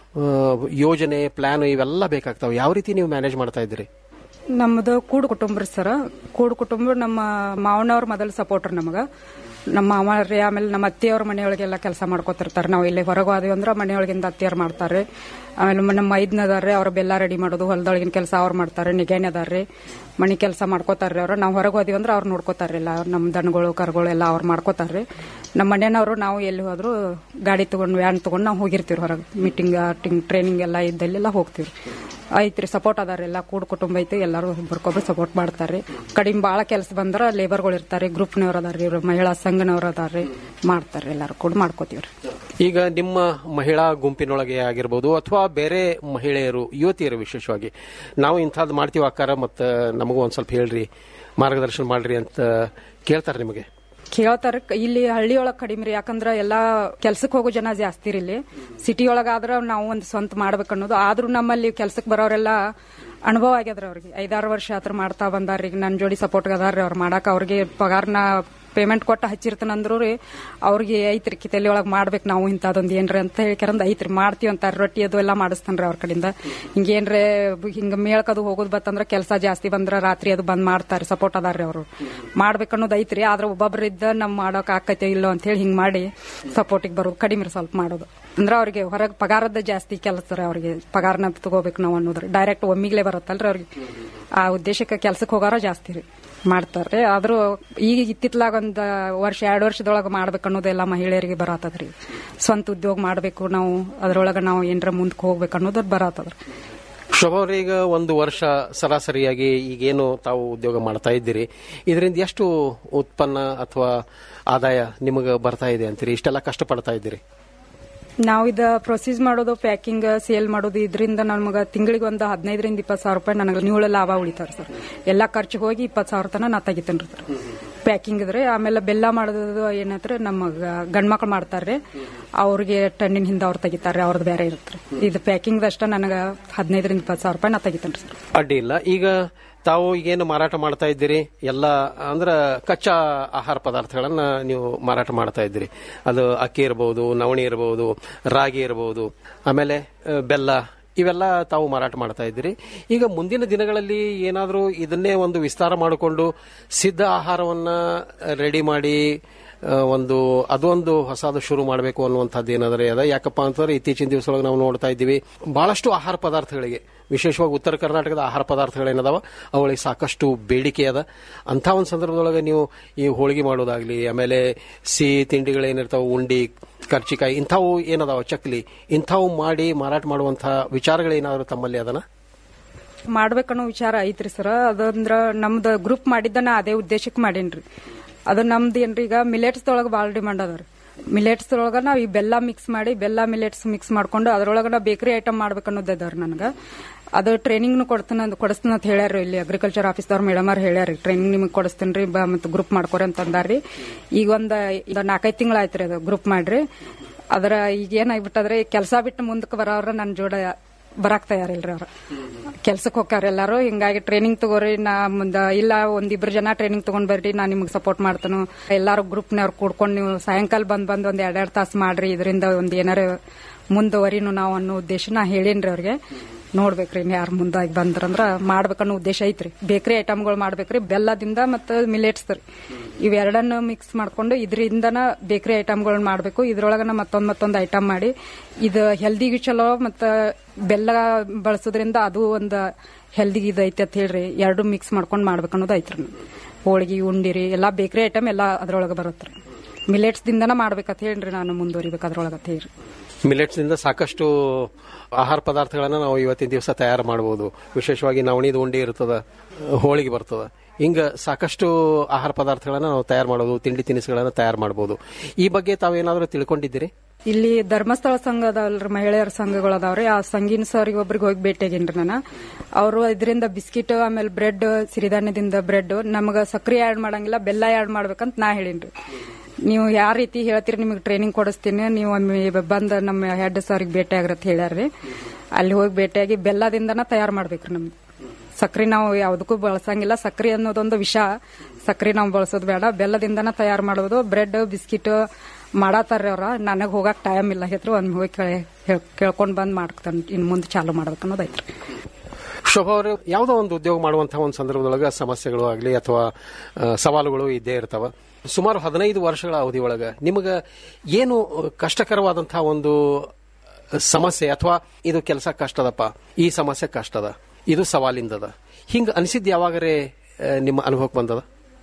[SPEAKER 10] ಯೋಜನೆ ಪ್ಲಾನ್ ಇವೆಲ್ಲ ಬೇಕಾಗ್ತಾವೆ ಯಾವ ರೀತಿ ನೀವು ಮ್ಯಾನೇಜ್ ಮಾಡ್ತಾ ಇದ್ದೀರಿ
[SPEAKER 11] ನಮ್ದು ಕೂಡು ಕುಟುಂಬ ರೀ ಸರ ಕೂಡು ಕುಟುಂಬ ನಮ್ಮ ಮಾವನವ್ರ ಮೊದಲು ಸಪೋರ್ಟ್ರಿ ನಮಗ ನಮ್ಮ ಮಾಮರಿ ಆಮೇಲೆ ನಮ್ಮ ಅತ್ತೆಯವ್ರ ಮನೆಯೊಳಗೆಲ್ಲ ಕೆಲಸ ಮಾಡ್ಕೊತಿರ್ತಾರೆ ನಾವು ಇಲ್ಲಿ ಹೊರಗೆ ಹೋದ್ವಿ ಅಂದ್ರೆ ಮನೆಯೊಳಗಿಂದ ಅತ್ತೆಯವ್ರು ಮಾಡ್ತಾರೆ ಆಮೇಲೆ ಮ- ನಮ್ಮ ಮೈದ್ನ ಅದಾರ್ರಿ ಅವ್ರ ಬೆಲ್ಲ ರೆಡಿ ಮಾಡೋದು ಹೊಲದೊಳಗಿನ ಕೆಲಸ ಅವ್ರು ಮಾಡ್ತಾರೆ ನಿಗೇನೆ ಅದಾರ್ರಿ ಮನೆ ಕೆಲಸ ಮಾಡ್ಕೋತಾರ್ರಿ ಅವ್ರು ನಾವು ಹೊರಗೆ ಹೋದ್ವಿ ಅಂದ್ರೆ ಅವ್ರು ನೋಡ್ಕೋತಾರ್ರಿ ಎಲ್ಲ ನಮ್ಮ ದನಗಳು ಕರುಗಳು ಎಲ್ಲ ಅವ್ರು ಮಾಡ್ಕೋತಾರ್ರಿ ನಮ್ಮ ಮನೆಯವರು ನಾವು ಎಲ್ಲಿ ಹೋದ್ರು ಗಾಡಿ ತಗೊಂಡು ವ್ಯಾನ್ ತಗೊಂಡು ನಾವು ಹೋಗಿರ್ತೀವಿ ಹೊರಗೆ ಮೀಟಿಂಗ್ ಟಿಂಗ್ ಟ್ರೈನಿಂಗ್ ಎಲ್ಲ ಇದ್ದಲ್ಲೆಲ್ಲ ಹೋಗ್ತೀವಿ ಐತ್ರಿ ಸಪೋರ್ಟ್ ಅದಾರ ಎಲ್ಲ ಕೂಡ್ ಕುಟುಂಬ ಐತಿ ಎಲ್ಲರೂ ಒಬ್ರಿಗೊಬ್ರು ಸಪೋರ್ಟ್ ಮಾಡ್ತಾರೆ ಕಡಿಮೆ ಭಾಳ ಕೆಲಸ ಬಂದ್ರೆ ಲೇಬರ್ಗಳು ಇರ್ತಾರೆ ಗ್ರೂಪ್ನವ್ರು ಅದಾರ್ರಿ ಇವ್ರು ಮಹಿಳಾ ಸಂಘನವ್ರು ಅದಾರ್ರಿ ಮಾಡ್ತಾರೆ ಎಲ್ಲರೂ ಕೂಡ ಮಾಡ್ಕೋತೀವ್ರಿ
[SPEAKER 10] ಈಗ ನಿಮ್ಮ ಮಹಿಳಾ ಗುಂಪಿನೊಳಗೆ ಆಗಿರ್ಬೋದು ಅಥವಾ ಬೇರೆ ಮಹಿಳೆಯರು ಯುವತಿಯರು ವಿಶೇಷವಾಗಿ ನಾವು ಇಂಥದ್ದು ಮಾಡ್ತೀವಿ ಅಕ್ಕಾರ ಮತ್ತು ನಮಗೂ ಒಂದು ಸ್ವಲ್ಪ ಹೇಳ್ರಿ ಮಾರ್ಗದರ್ಶನ ಮಾಡ್ರಿ ಅಂತ ಕೇಳ್ತಾರೆ ನಿಮಗೆ
[SPEAKER 11] ಕೇಳ್ತಾರ ಇಲ್ಲಿ ಹಳ್ಳಿಯೊಳಗ್ ಕಡಿಮೆ ರೀ ಯಾಕಂದ್ರ ಎಲ್ಲಾ ಕೆಲ್ಸಕ್ಕೆ ಹೋಗೋ ಜನ ಜಾಸ್ತಿ ರೀ ಇಲ್ಲಿ ಸಿಟಿ ಒಳಗಾದ್ರ ನಾವು ಒಂದು ಸ್ವಂತ ಮಾಡ್ಬೇಕು ಅನ್ನೋದು ಆದ್ರೂ ನಮ್ಮಲ್ಲಿ ಕೆಲ್ಸಕ್ಕೆ ಬರೋರೆಲ್ಲ ಅನುಭವ ಆಗ್ಯದ್ರ ಅವ್ರಿಗೆ ಐದಾರು ವರ್ಷ ಹತ್ರ ಮಾಡ್ತಾ ಬಂದಾರ ಈಗ ನನ್ನ ಜೋಡಿ ಸಪೋರ್ಟ್ ಅದಾರ್ರಿ ಅವ್ರು ಮಾಡಾಕ ಅವ್ರಿಗೆ ಪಗಾರ್ನ ಪೇಮೆಂಟ್ ಕೊಟ್ಟ ಹಚ್ಚಿರ್ತಾನಂದ್ರು ರೀ ಅವ್ರಿಗೆ ಐತ್ರಿ ಕಿತಲಿ ಒಳಗೆ ಮಾಡ್ಬೇಕು ನಾವು ಇಂಥದೊಂದು ಏನ್ರಿ ಅಂತ ಹೇಳ್ಕರಂದ್ ಐತ್ರಿ ಮಾಡ್ತೀವಿ ಅಂತಾರ ರೊಟ್ಟಿ ಅದು ಎಲ್ಲ ಮಾಡಿಸ್ತಾನ್ರಿ ಅವ್ರ ಕಡೆಯಿಂದ ಹಿಂಗೇನ್ರೆ ಹಿಂಗ ಮೇಳ್ಕದು ಹೋಗೋದು ಬತ್ತಂದ್ರ ಕೆಲಸ ಜಾಸ್ತಿ ಬಂದ್ರ ರಾತ್ರಿ ಅದು ಬಂದ್ ಮಾಡ್ತಾರೆ ಸಪೋರ್ಟ್ ಅದಾರ್ರಿ ಅವರು ಮಾಡ್ಬೇಕು ಅನ್ನೋದು ಐತ್ರಿ ಆದ್ರೆ ಒಬ್ಬೊಬ್ರು ಇದ್ದ ನಮ್ ಮಾಡೋಕ್ ಆಕೈತೆ ಇಲ್ಲೋ ಅಂತ ಹೇಳಿ ಹಿಂಗ್ ಮಾಡಿ ಸಪೋರ್ಟಿಗೆ ಬರೋದು ಕಡಿಮೆ ರೀ ಸ್ವಲ್ಪ ಮಾಡೋದು ಅಂದ್ರೆ ಅವ್ರಿಗೆ ಹೊರಗೆ ಪಗಾರದ ಜಾಸ್ತಿ ಕೆಲಸ ರೀ ಅವ್ರಿಗೆ ಪಗಾರನ ತಗೋಬೇಕು ನಾವು ಅನ್ನೋದ್ರಿ ಡೈರೆಕ್ಟ್ ಒಮ್ಮಿಗ್ಲೇ ಬರುತ್ತಲ್ರಿ ಅವ್ರಿಗೆ ಆ ಉದ್ದೇಶಕ್ಕೆ ಕೆಲ್ಸಕ್ಕೆ ಹೋಗಾರ ಜಾಸ್ತಿ ರೀ ಮಾಡ್ತಾರೆ ಆದ್ರೂ ಈಗ ಇತ್ತಿತ್ಲಾಗ ಒಂದ್ ವರ್ಷ ಎರಡು ವರ್ಷದೊಳಗೆ ಮಾಡ್ಬೇಕು ಅನ್ನೋದೆಲ್ಲ ಮಹಿಳೆಯರಿಗೆ ಬರತ್ತದ್ರಿ ಸ್ವಂತ ಉದ್ಯೋಗ ಮಾಡ್ಬೇಕು ನಾವು ಅದ್ರೊಳಗೆ ನಾವು ಏನ್ರ ಮುಂದಕ್ಕೆ ಹೋಗ್ಬೇಕು ಅನ್ನೋದು ಬರತ್ತದ್ರಿ
[SPEAKER 10] ಶೋಭಾ ಅವ್ರೆ, ಈಗ ಒಂದು ವರ್ಷ ಸರಾಸರಿಯಾಗಿ ಈಗೇನು ತಾವು ಉದ್ಯೋಗ ಮಾಡ್ತಾ ಇದ್ದೀರಿ ಇದರಿಂದ ಎಷ್ಟು ಉತ್ಪನ್ನ ಅಥವಾ ಆದಾಯ ನಿಮಗೆ ಬರ್ತಾ ಇದೆ ಅಂತೀರಿ ಇಷ್ಟೆಲ್ಲ ಕಷ್ಟಪಡ್ತಾ ಇದ್ದೀರಿ
[SPEAKER 11] ನಾವು ಇದ ಪ್ರೊಸೀಸ್ ಮಾಡೋದು ಪ್ಯಾಕಿಂಗ್ ಸೇಲ್ ಮಾಡೋದು ಇದರಿಂದ ನಮ್ಗೆ ತಿಂಗಳಿಗೆ ಒಂದು ಹದಿನೈದರಿಂದ ಇಪ್ಪತ್ತು ಸಾವಿರ ರೂಪಾಯಿ ನನಗೆ ನಿವ್ಳ ಲಾಭ ಉಳಿತಾರೆ ಸರ್ ಎಲ್ಲ ಖರ್ಚು ಹೋಗಿ ಇಪ್ಪತ್ತು ಸಾವಿರ ತನಕ ನಾ ತೆಗಿತೇನೆ ಸರ್ ಪ್ಯಾಕಿಂಗ್ ಇದ್ರೆ ಆಮೇಲೆ ಬೆಲ್ಲ ಮಾಡೋದು ಏನಂದ್ರೆ ನಮ್ಮ ಗಂಡ್ಮಕ್ಳು ಮಾಡ್ತಾರ್ರಿ ಅವ್ರಿಗೆ ಟನ್ನಿನ ಹಿಂದೆ ಅವ್ರು ತೆಗಿತಾರೆ ಅವ್ರದ್ದು ಬೇರೆ ಇರುತ್ತೆ ಇದು ಪ್ಯಾಕಿಂಗ್ ಅಷ್ಟ ನನಗೆ ಹದಿನೈದರಿಂದ ಇಪ್ಪತ್ತು ಸಾವಿರ ರೂಪಾಯಿ ನಾ ತೆಗಿತೇನೆ ಸರ್
[SPEAKER 10] ಅಡ್ಡಿ ಇಲ್ಲ ಈಗ ತಾವು ಈಗೇನು ಮಾರಾಟ ಮಾಡ್ತಾ ಇದ್ದೀರಿ ಎಲ್ಲ ಅಂದ್ರ ಕಚ್ಚಾ ಆಹಾರ ಪದಾರ್ಥಗಳನ್ನ ನೀವು ಮಾರಾಟ ಮಾಡ್ತಾ ಇದ್ದೀರಿ ಅದು ಅಕ್ಕಿ ಇರಬಹುದು ನವಣಿ ಇರಬಹುದು ರಾಗಿ ಇರಬಹುದು ಆಮೇಲೆ ಆ, ಬೆಲ್ಲ ಇವೆಲ್ಲ ತಾವು ಮಾರಾಟ ಮಾಡ್ತಾ ಇದ್ದೀರಿ ಈಗ ಮುಂದಿನ ದಿನಗಳಲ್ಲಿ ಏನಾದರೂ ಇದನ್ನೇ ಒಂದು ವಿಸ್ತಾರ ಮಾಡಿಕೊಂಡು ಸಿದ್ಧ ಆಹಾರವನ್ನ ರೆಡಿ ಮಾಡಿ ಆ, ಒಂದು ಅದೊಂದು ಹೊಸದು ಶುರು ಮಾಡಬೇಕು ಅನ್ನುವಂಥದ್ದು ಏನಾದ್ರೆ ಅದ ಯಾಕಪ್ಪ ಅಂತಂದ್ರೆ ಇತ್ತೀಚಿನ ದಿವಸದೊಳಗೆ ನಾವು ನೋಡ್ತಾ ಇದ್ದೀವಿ ಬಹಳಷ್ಟು ಆಹಾರ ಪದಾರ್ಥಗಳಿಗೆ ವಿಶೇಷವಾಗಿ ಉತ್ತರ ಕರ್ನಾಟಕದ ಆಹಾರ ಪದಾರ್ಥಗಳೇನದಾವ ಅವುಗಳಿಗೆ ಸಾಕಷ್ಟು ಬೇಡಿಕೆ ಅದ ಅಂಥ ಒಂದು ಸಂದರ್ಭದೊಳಗೆ ನೀವು ಈ ಹೋಳಿಗೆ ಮಾಡೋದಾಗ್ಲಿ ಆಮೇಲೆ ಸಿಹಿ ತಿಂಡಿಗಳೇನಿರ್ತಾವ ಉಂಡಿ ಕರ್ಚಿಕಾಯಿ ಇಂಥವು ಏನದಾವ ಚಕ್ಲಿ ಇಂಥವು ಮಾಡಿ ಮಾರಾಟ ಮಾಡುವಂತಹ ವಿಚಾರಗಳೇನಾದರೂ ತಮ್ಮಲ್ಲಿ ಅದನ
[SPEAKER 11] ಮಾಡ್ಬೇಕನ್ನೋ ವಿಚಾರ ಐತ್ರಿ ಸರ್ ಅದಂದ್ರ ನಮ್ದು ಗ್ರೂಪ್ ಮಾಡಿದ್ದನ ಅದೇ ಉದ್ದೇಶಕ್ಕೆ ಮಾಡೇನ್ರಿ ಅದು ನಮ್ದು ಏನ್ರಿ ಈಗ ಮಿಲೆಟ್ಸ್ ಒಳಗೆ ಭಾಳ ಡಿಮಾಂಡ್ ಅದ ರೀ ಮಿಲೆಟ್ಸ್ ಒಳಗ ನಾವ್ ಈ ಬೆಲ್ಲ ಮಿಕ್ಸ್ ಮಾಡಿ ಬೆಲ್ಲ ಮಿಲೆಟ್ಸ್ ಮಿಕ್ಸ್ ಮಾಡ್ಕೊಂಡು ಅದ್ರೊಳಗ ನಾ ಬೇಕರಿ ಐಟಮ್ ಮಾಡ್ಬೇಕು ಅನ್ನೋದು ಅದಾರ ನನಗೆ ಅದು ಟ್ರೈನಿಂಗ್ ಕೊಡ್ತಾನ ಕೊಡಿಸ್ತಾನ ಅಂತ ಹೇಳ್ಯಾರ ಇಲ್ಲಿ ಅಗ್ರಿಕಲ್ಚರ್ ಆಫೀಸ್ದವ್ರ ಮೇಡಮ್ ಅವ್ರು ಹೇಳ್ಯಾರ ಟ್ರೈನಿಂಗ್ ನಿಮಗೆ ಕೊಡಿಸ್ತೇನೆ ರೀ ಮತ್ತು ಗ್ರೂಪ್ ಮಾಡ್ಕೊರಿ ಅಂತ ಅಂದಾರ್ರಿ ಈಗ ಒಂದು ನಾಲ್ಕೈದು ತಿಂಗಳು ಆಯ್ತು ರೀ ಅದು ಗ್ರೂಪ್ ಮಾಡ್ರಿ ಅದರ ಈಗ ಏನಾಗ್ಬಿಟ್ಟದ್ರೆ ಕೆಲಸ ಬಿಟ್ಟು ಮುಂದಕ್ಕೆ ಬರೋರ ನನ್ನ ಜೋಡ ಬರಾಕ್ ತಯಾರಿಲ್ರಿ ಅವ್ರ ಕೆಲ್ಸಕ್ಕೆ ಹೋಗ್ತಾರ ಎಲ್ಲಾರು ಹಿಂಗಾಗಿ ಟ್ರೈನಿಂಗ್ ತಗೋರಿ ನಾ ಮುಂದ ಇಲ್ಲ ಒಂದಿಬ್ರು ಜನ ಟ್ರೈನಿಂಗ್ ತಗೊಂಡ್ ಬರ್ರಿ ನಾ ನಿಮ್ಗೆ ಸಪೋರ್ಟ್ ಮಾಡ್ತಾನು ಎಲ್ಲಾರು ಗ್ರೂಪ್ನವ್ರು ಕೂಡ್ಕೊಂಡು ನೀವು ಸಾಯಂಕಾಲ ಬಂದ್ ಬಂದ್ ಒಂದ್ ಎರಡೆರಡು ತಾಸು ಮಾಡ್ರಿ ಇದರಿಂದ ಒಂದ್ ಏನಾರ ಮುಂದುವರಿನು ನಾವು ಅನ್ನೋ ಉದ್ದೇಶ ನಾ ಹೇಳೇನ್ರಿ ಅವ್ರಿಗೆ ನೋಡ್ಬೇಕ್ರಿ ಯಾರು ಮುಂದಾಗಿ ಬಂದ್ರಂದ್ರ ಮಾಡ್ಬೇಕನ್ನೋ ಉದ್ದೇಶ ಐತ್ರಿ ಬೇಕರಿ ಐಟಮ್ಗಳು ಮಾಡ್ಬೇಕ್ರಿ ಬೆಲ್ಲದಿಂದ ಮತ್ತು ಮಿಲೆಟ್ಸ್ ರೀ ಇವೆರಡನ್ನು ಮಿಕ್ಸ್ ಮಾಡ್ಕೊಂಡು ಇದರಿಂದನ ಬೇಕರಿ ಐಟಮ್ಗಳನ್ನ ಮಾಡಬೇಕು ಇದ್ರೊಳಗನ ಮತ್ತೊಂದ್ ಮತ್ತೊಂದು ಐಟಮ್ ಮಾಡಿ ಇದು ಹೆಲ್ದಿಗೂ ಚಲೋ ಮತ್ತು ಬೆಲ್ಲ ಬಳಸೋದ್ರಿಂದ ಅದು ಒಂದು ಹೆಲ್ದಿಗೆ ಇದೈತೆ ಅಂತ ಹೇಳ್ರಿ ಎರಡು ಮಿಕ್ಸ್ ಮಾಡ್ಕೊಂಡು ಮಾಡ್ಬೇಕು ಅನ್ನೋದು ಐತ್ರಿ ಹೋಳಿಗೆ ಉಂಡಿರಿ ಎಲ್ಲಾ ಬೇಕರಿ ಐಟಮ್ ಎಲ್ಲ ಅದ್ರೊಳಗೆ ಬರುತ್ತೆ ಮಿಲೆಟ್ಸ್ ದಿಂದನ ಮಾಡ್ಬೇಕಂತ ಹೇಳ್ರಿ ನಾನು ಮುಂದುವರಿಬೇಕು ಅದ್ರೊಳಗೆ ಅಂತ ಹೇಳ್ರಿ
[SPEAKER 10] ಮಿಲೆಟ್ಸ್ ನಿಂದ ಸಾಕಷ್ಟು ಆಹಾರ ಪದಾರ್ಥಗಳನ್ನ ನಾವು ಇವತ್ತಿನ ದಿವಸ ತಯಾರು ಮಾಡಬಹುದು ವಿಶೇಷವಾಗಿ ನವಣಿದ ಉಂಡಿ ಇರ್ತದ ಹೋಳಿಗೆ ಬರ್ತದ ಹಿಂಗ ಸಾಕಷ್ಟು ಆಹಾರ ಪದಾರ್ಥಗಳನ್ನ ನಾವು ತಯಾರು ಮಾಡೋದು ತಿಂಡಿ ತಿನಿಸುಗಳನ್ನ ತಯಾರು ಮಾಡಬಹುದು ಈ ಬಗ್ಗೆ ತಾವೇನಾದ್ರೂ ತಿಳ್ಕೊಂಡಿದ್ದೀರಿ
[SPEAKER 11] ಇಲ್ಲಿ ಧರ್ಮಸ್ಥಳ ಸಂಘ ಅದಾವಲ್ರಿ ಮಹಿಳೆಯರ ಸಂಘಗಳು ಅದಾವ್ರಿ ಆ ಸಂಘಿನ ಸರ್ಗೆ ಒಬ್ರಿಗೆ ಹೋಗಿ ಭೇಟಿಯಾಗೇನ್ರಿ ನಾನು ಅವರು ಇದರಿಂದ ಬಿಸ್ಕಿಟ್ ಆಮೇಲೆ ಬ್ರೆಡ್ ಸಿರಿಧಾನ್ಯದಿಂದ ಬ್ರೆಡ್ ನಮಗ ಸಕ್ರೆ ಆಡ್ ಮಾಡಂಗಿಲ್ಲ ಬೆಲ್ಲ ಆಡ್ ಮಾಡ್ಬೇಕಂತ ನಾ ಹೇಳಿನ್ರಿ ನೀವು ಯಾವ ರೀತಿ ಹೇಳ್ತೀರಿ ನಿಮಗೆ ಟ್ರೈನಿಂಗ್ ಕೊಡಿಸ್ತೀನಿ ನೀವು ಒಮ್ಮೆ ಬಂದ ನಮ್ಮ ಹೆಡ್ ಸರ್ಗೆ ಭೇಟಿ ಆಗ್ರತ್ ಹೇಳ್ಯಾರ್ರಿ ಅಲ್ಲಿ ಹೋಗಿ ಭೇಟಿಯಾಗಿ ಬೆಲ್ಲದಿಂದನ ತಯಾರು ಮಾಡ್ಬೇಕ್ರಿ ನಮ್ಗೆ ಸಕ್ರೆ ನಾವು ಯಾವುದಕ್ಕೂ ಬಳಸಂಗಿಲ್ಲ ಸಕ್ರೆ ಅನ್ನೋದೊಂದು ವಿಷ ಸಕ್ರೆ ನಾವು ಬಳಸೋದು ಬೇಡ ಬೆಲ್ಲದಿಂದನ ತಯಾರು ಮಾಡೋದು ಬ್ರೆಡ್ ಬಿಸ್ಕಿಟ್ ಮಾಡತ್ತಾರ್ರಿ ಅವ್ರ ನನಗೆ ಹೋಗಕ್ ಟೈಮ್ ಇಲ್ಲ ಹೆತ್ರ ಒಮ್ಮೆ ಹೋಗಿ ಕೇಳ್ಕೊಂಡ್ ಬಂದ್ ಮಾಡ್ತಾನೆ ಇನ್ ಮುಂದೆ ಚಾಲು ಮಾಡ್ಬೇಕು ಅನ್ನೋದೈತ್ರಿ
[SPEAKER 10] ಶೋಭಾ ಅವರು ಯಾವುದೋ ಒಂದು ಉದ್ಯೋಗ ಮಾಡುವಂತಹ ಒಂದು ಸಂದರ್ಭದೊಳಗ ಸಮಸ್ಯೆಗಳು ಆಗಲಿ ಅಥವಾ ಆ, ಸವಾಲುಗಳು ಇದ್ದೇ ಇರ್ತಾವ ಸುಮಾರು ಹದಿನೈದು ವರ್ಷಗಳ ಅವಧಿ ಒಳಗ ನಿಮಗ ಏನು ಕಷ್ಟಕರವಾದಂತಹ ಒಂದು ಸಮಸ್ಯೆ ಅಥವಾ ಇದು ಕೆಲಸ ಕಷ್ಟದಪ್ಪ ಈ ಸಮಸ್ಯೆ ಕಷ್ಟದ ಇದು ಸವಾಲಿಂದದ ಹಿಂಗ ಅನಿಸಿದ್ ಯಾವಾಗರೇ ಆ, ನಿಮ್ಮ ಅನುಭವಕ್ಕೆ ಬಂದದ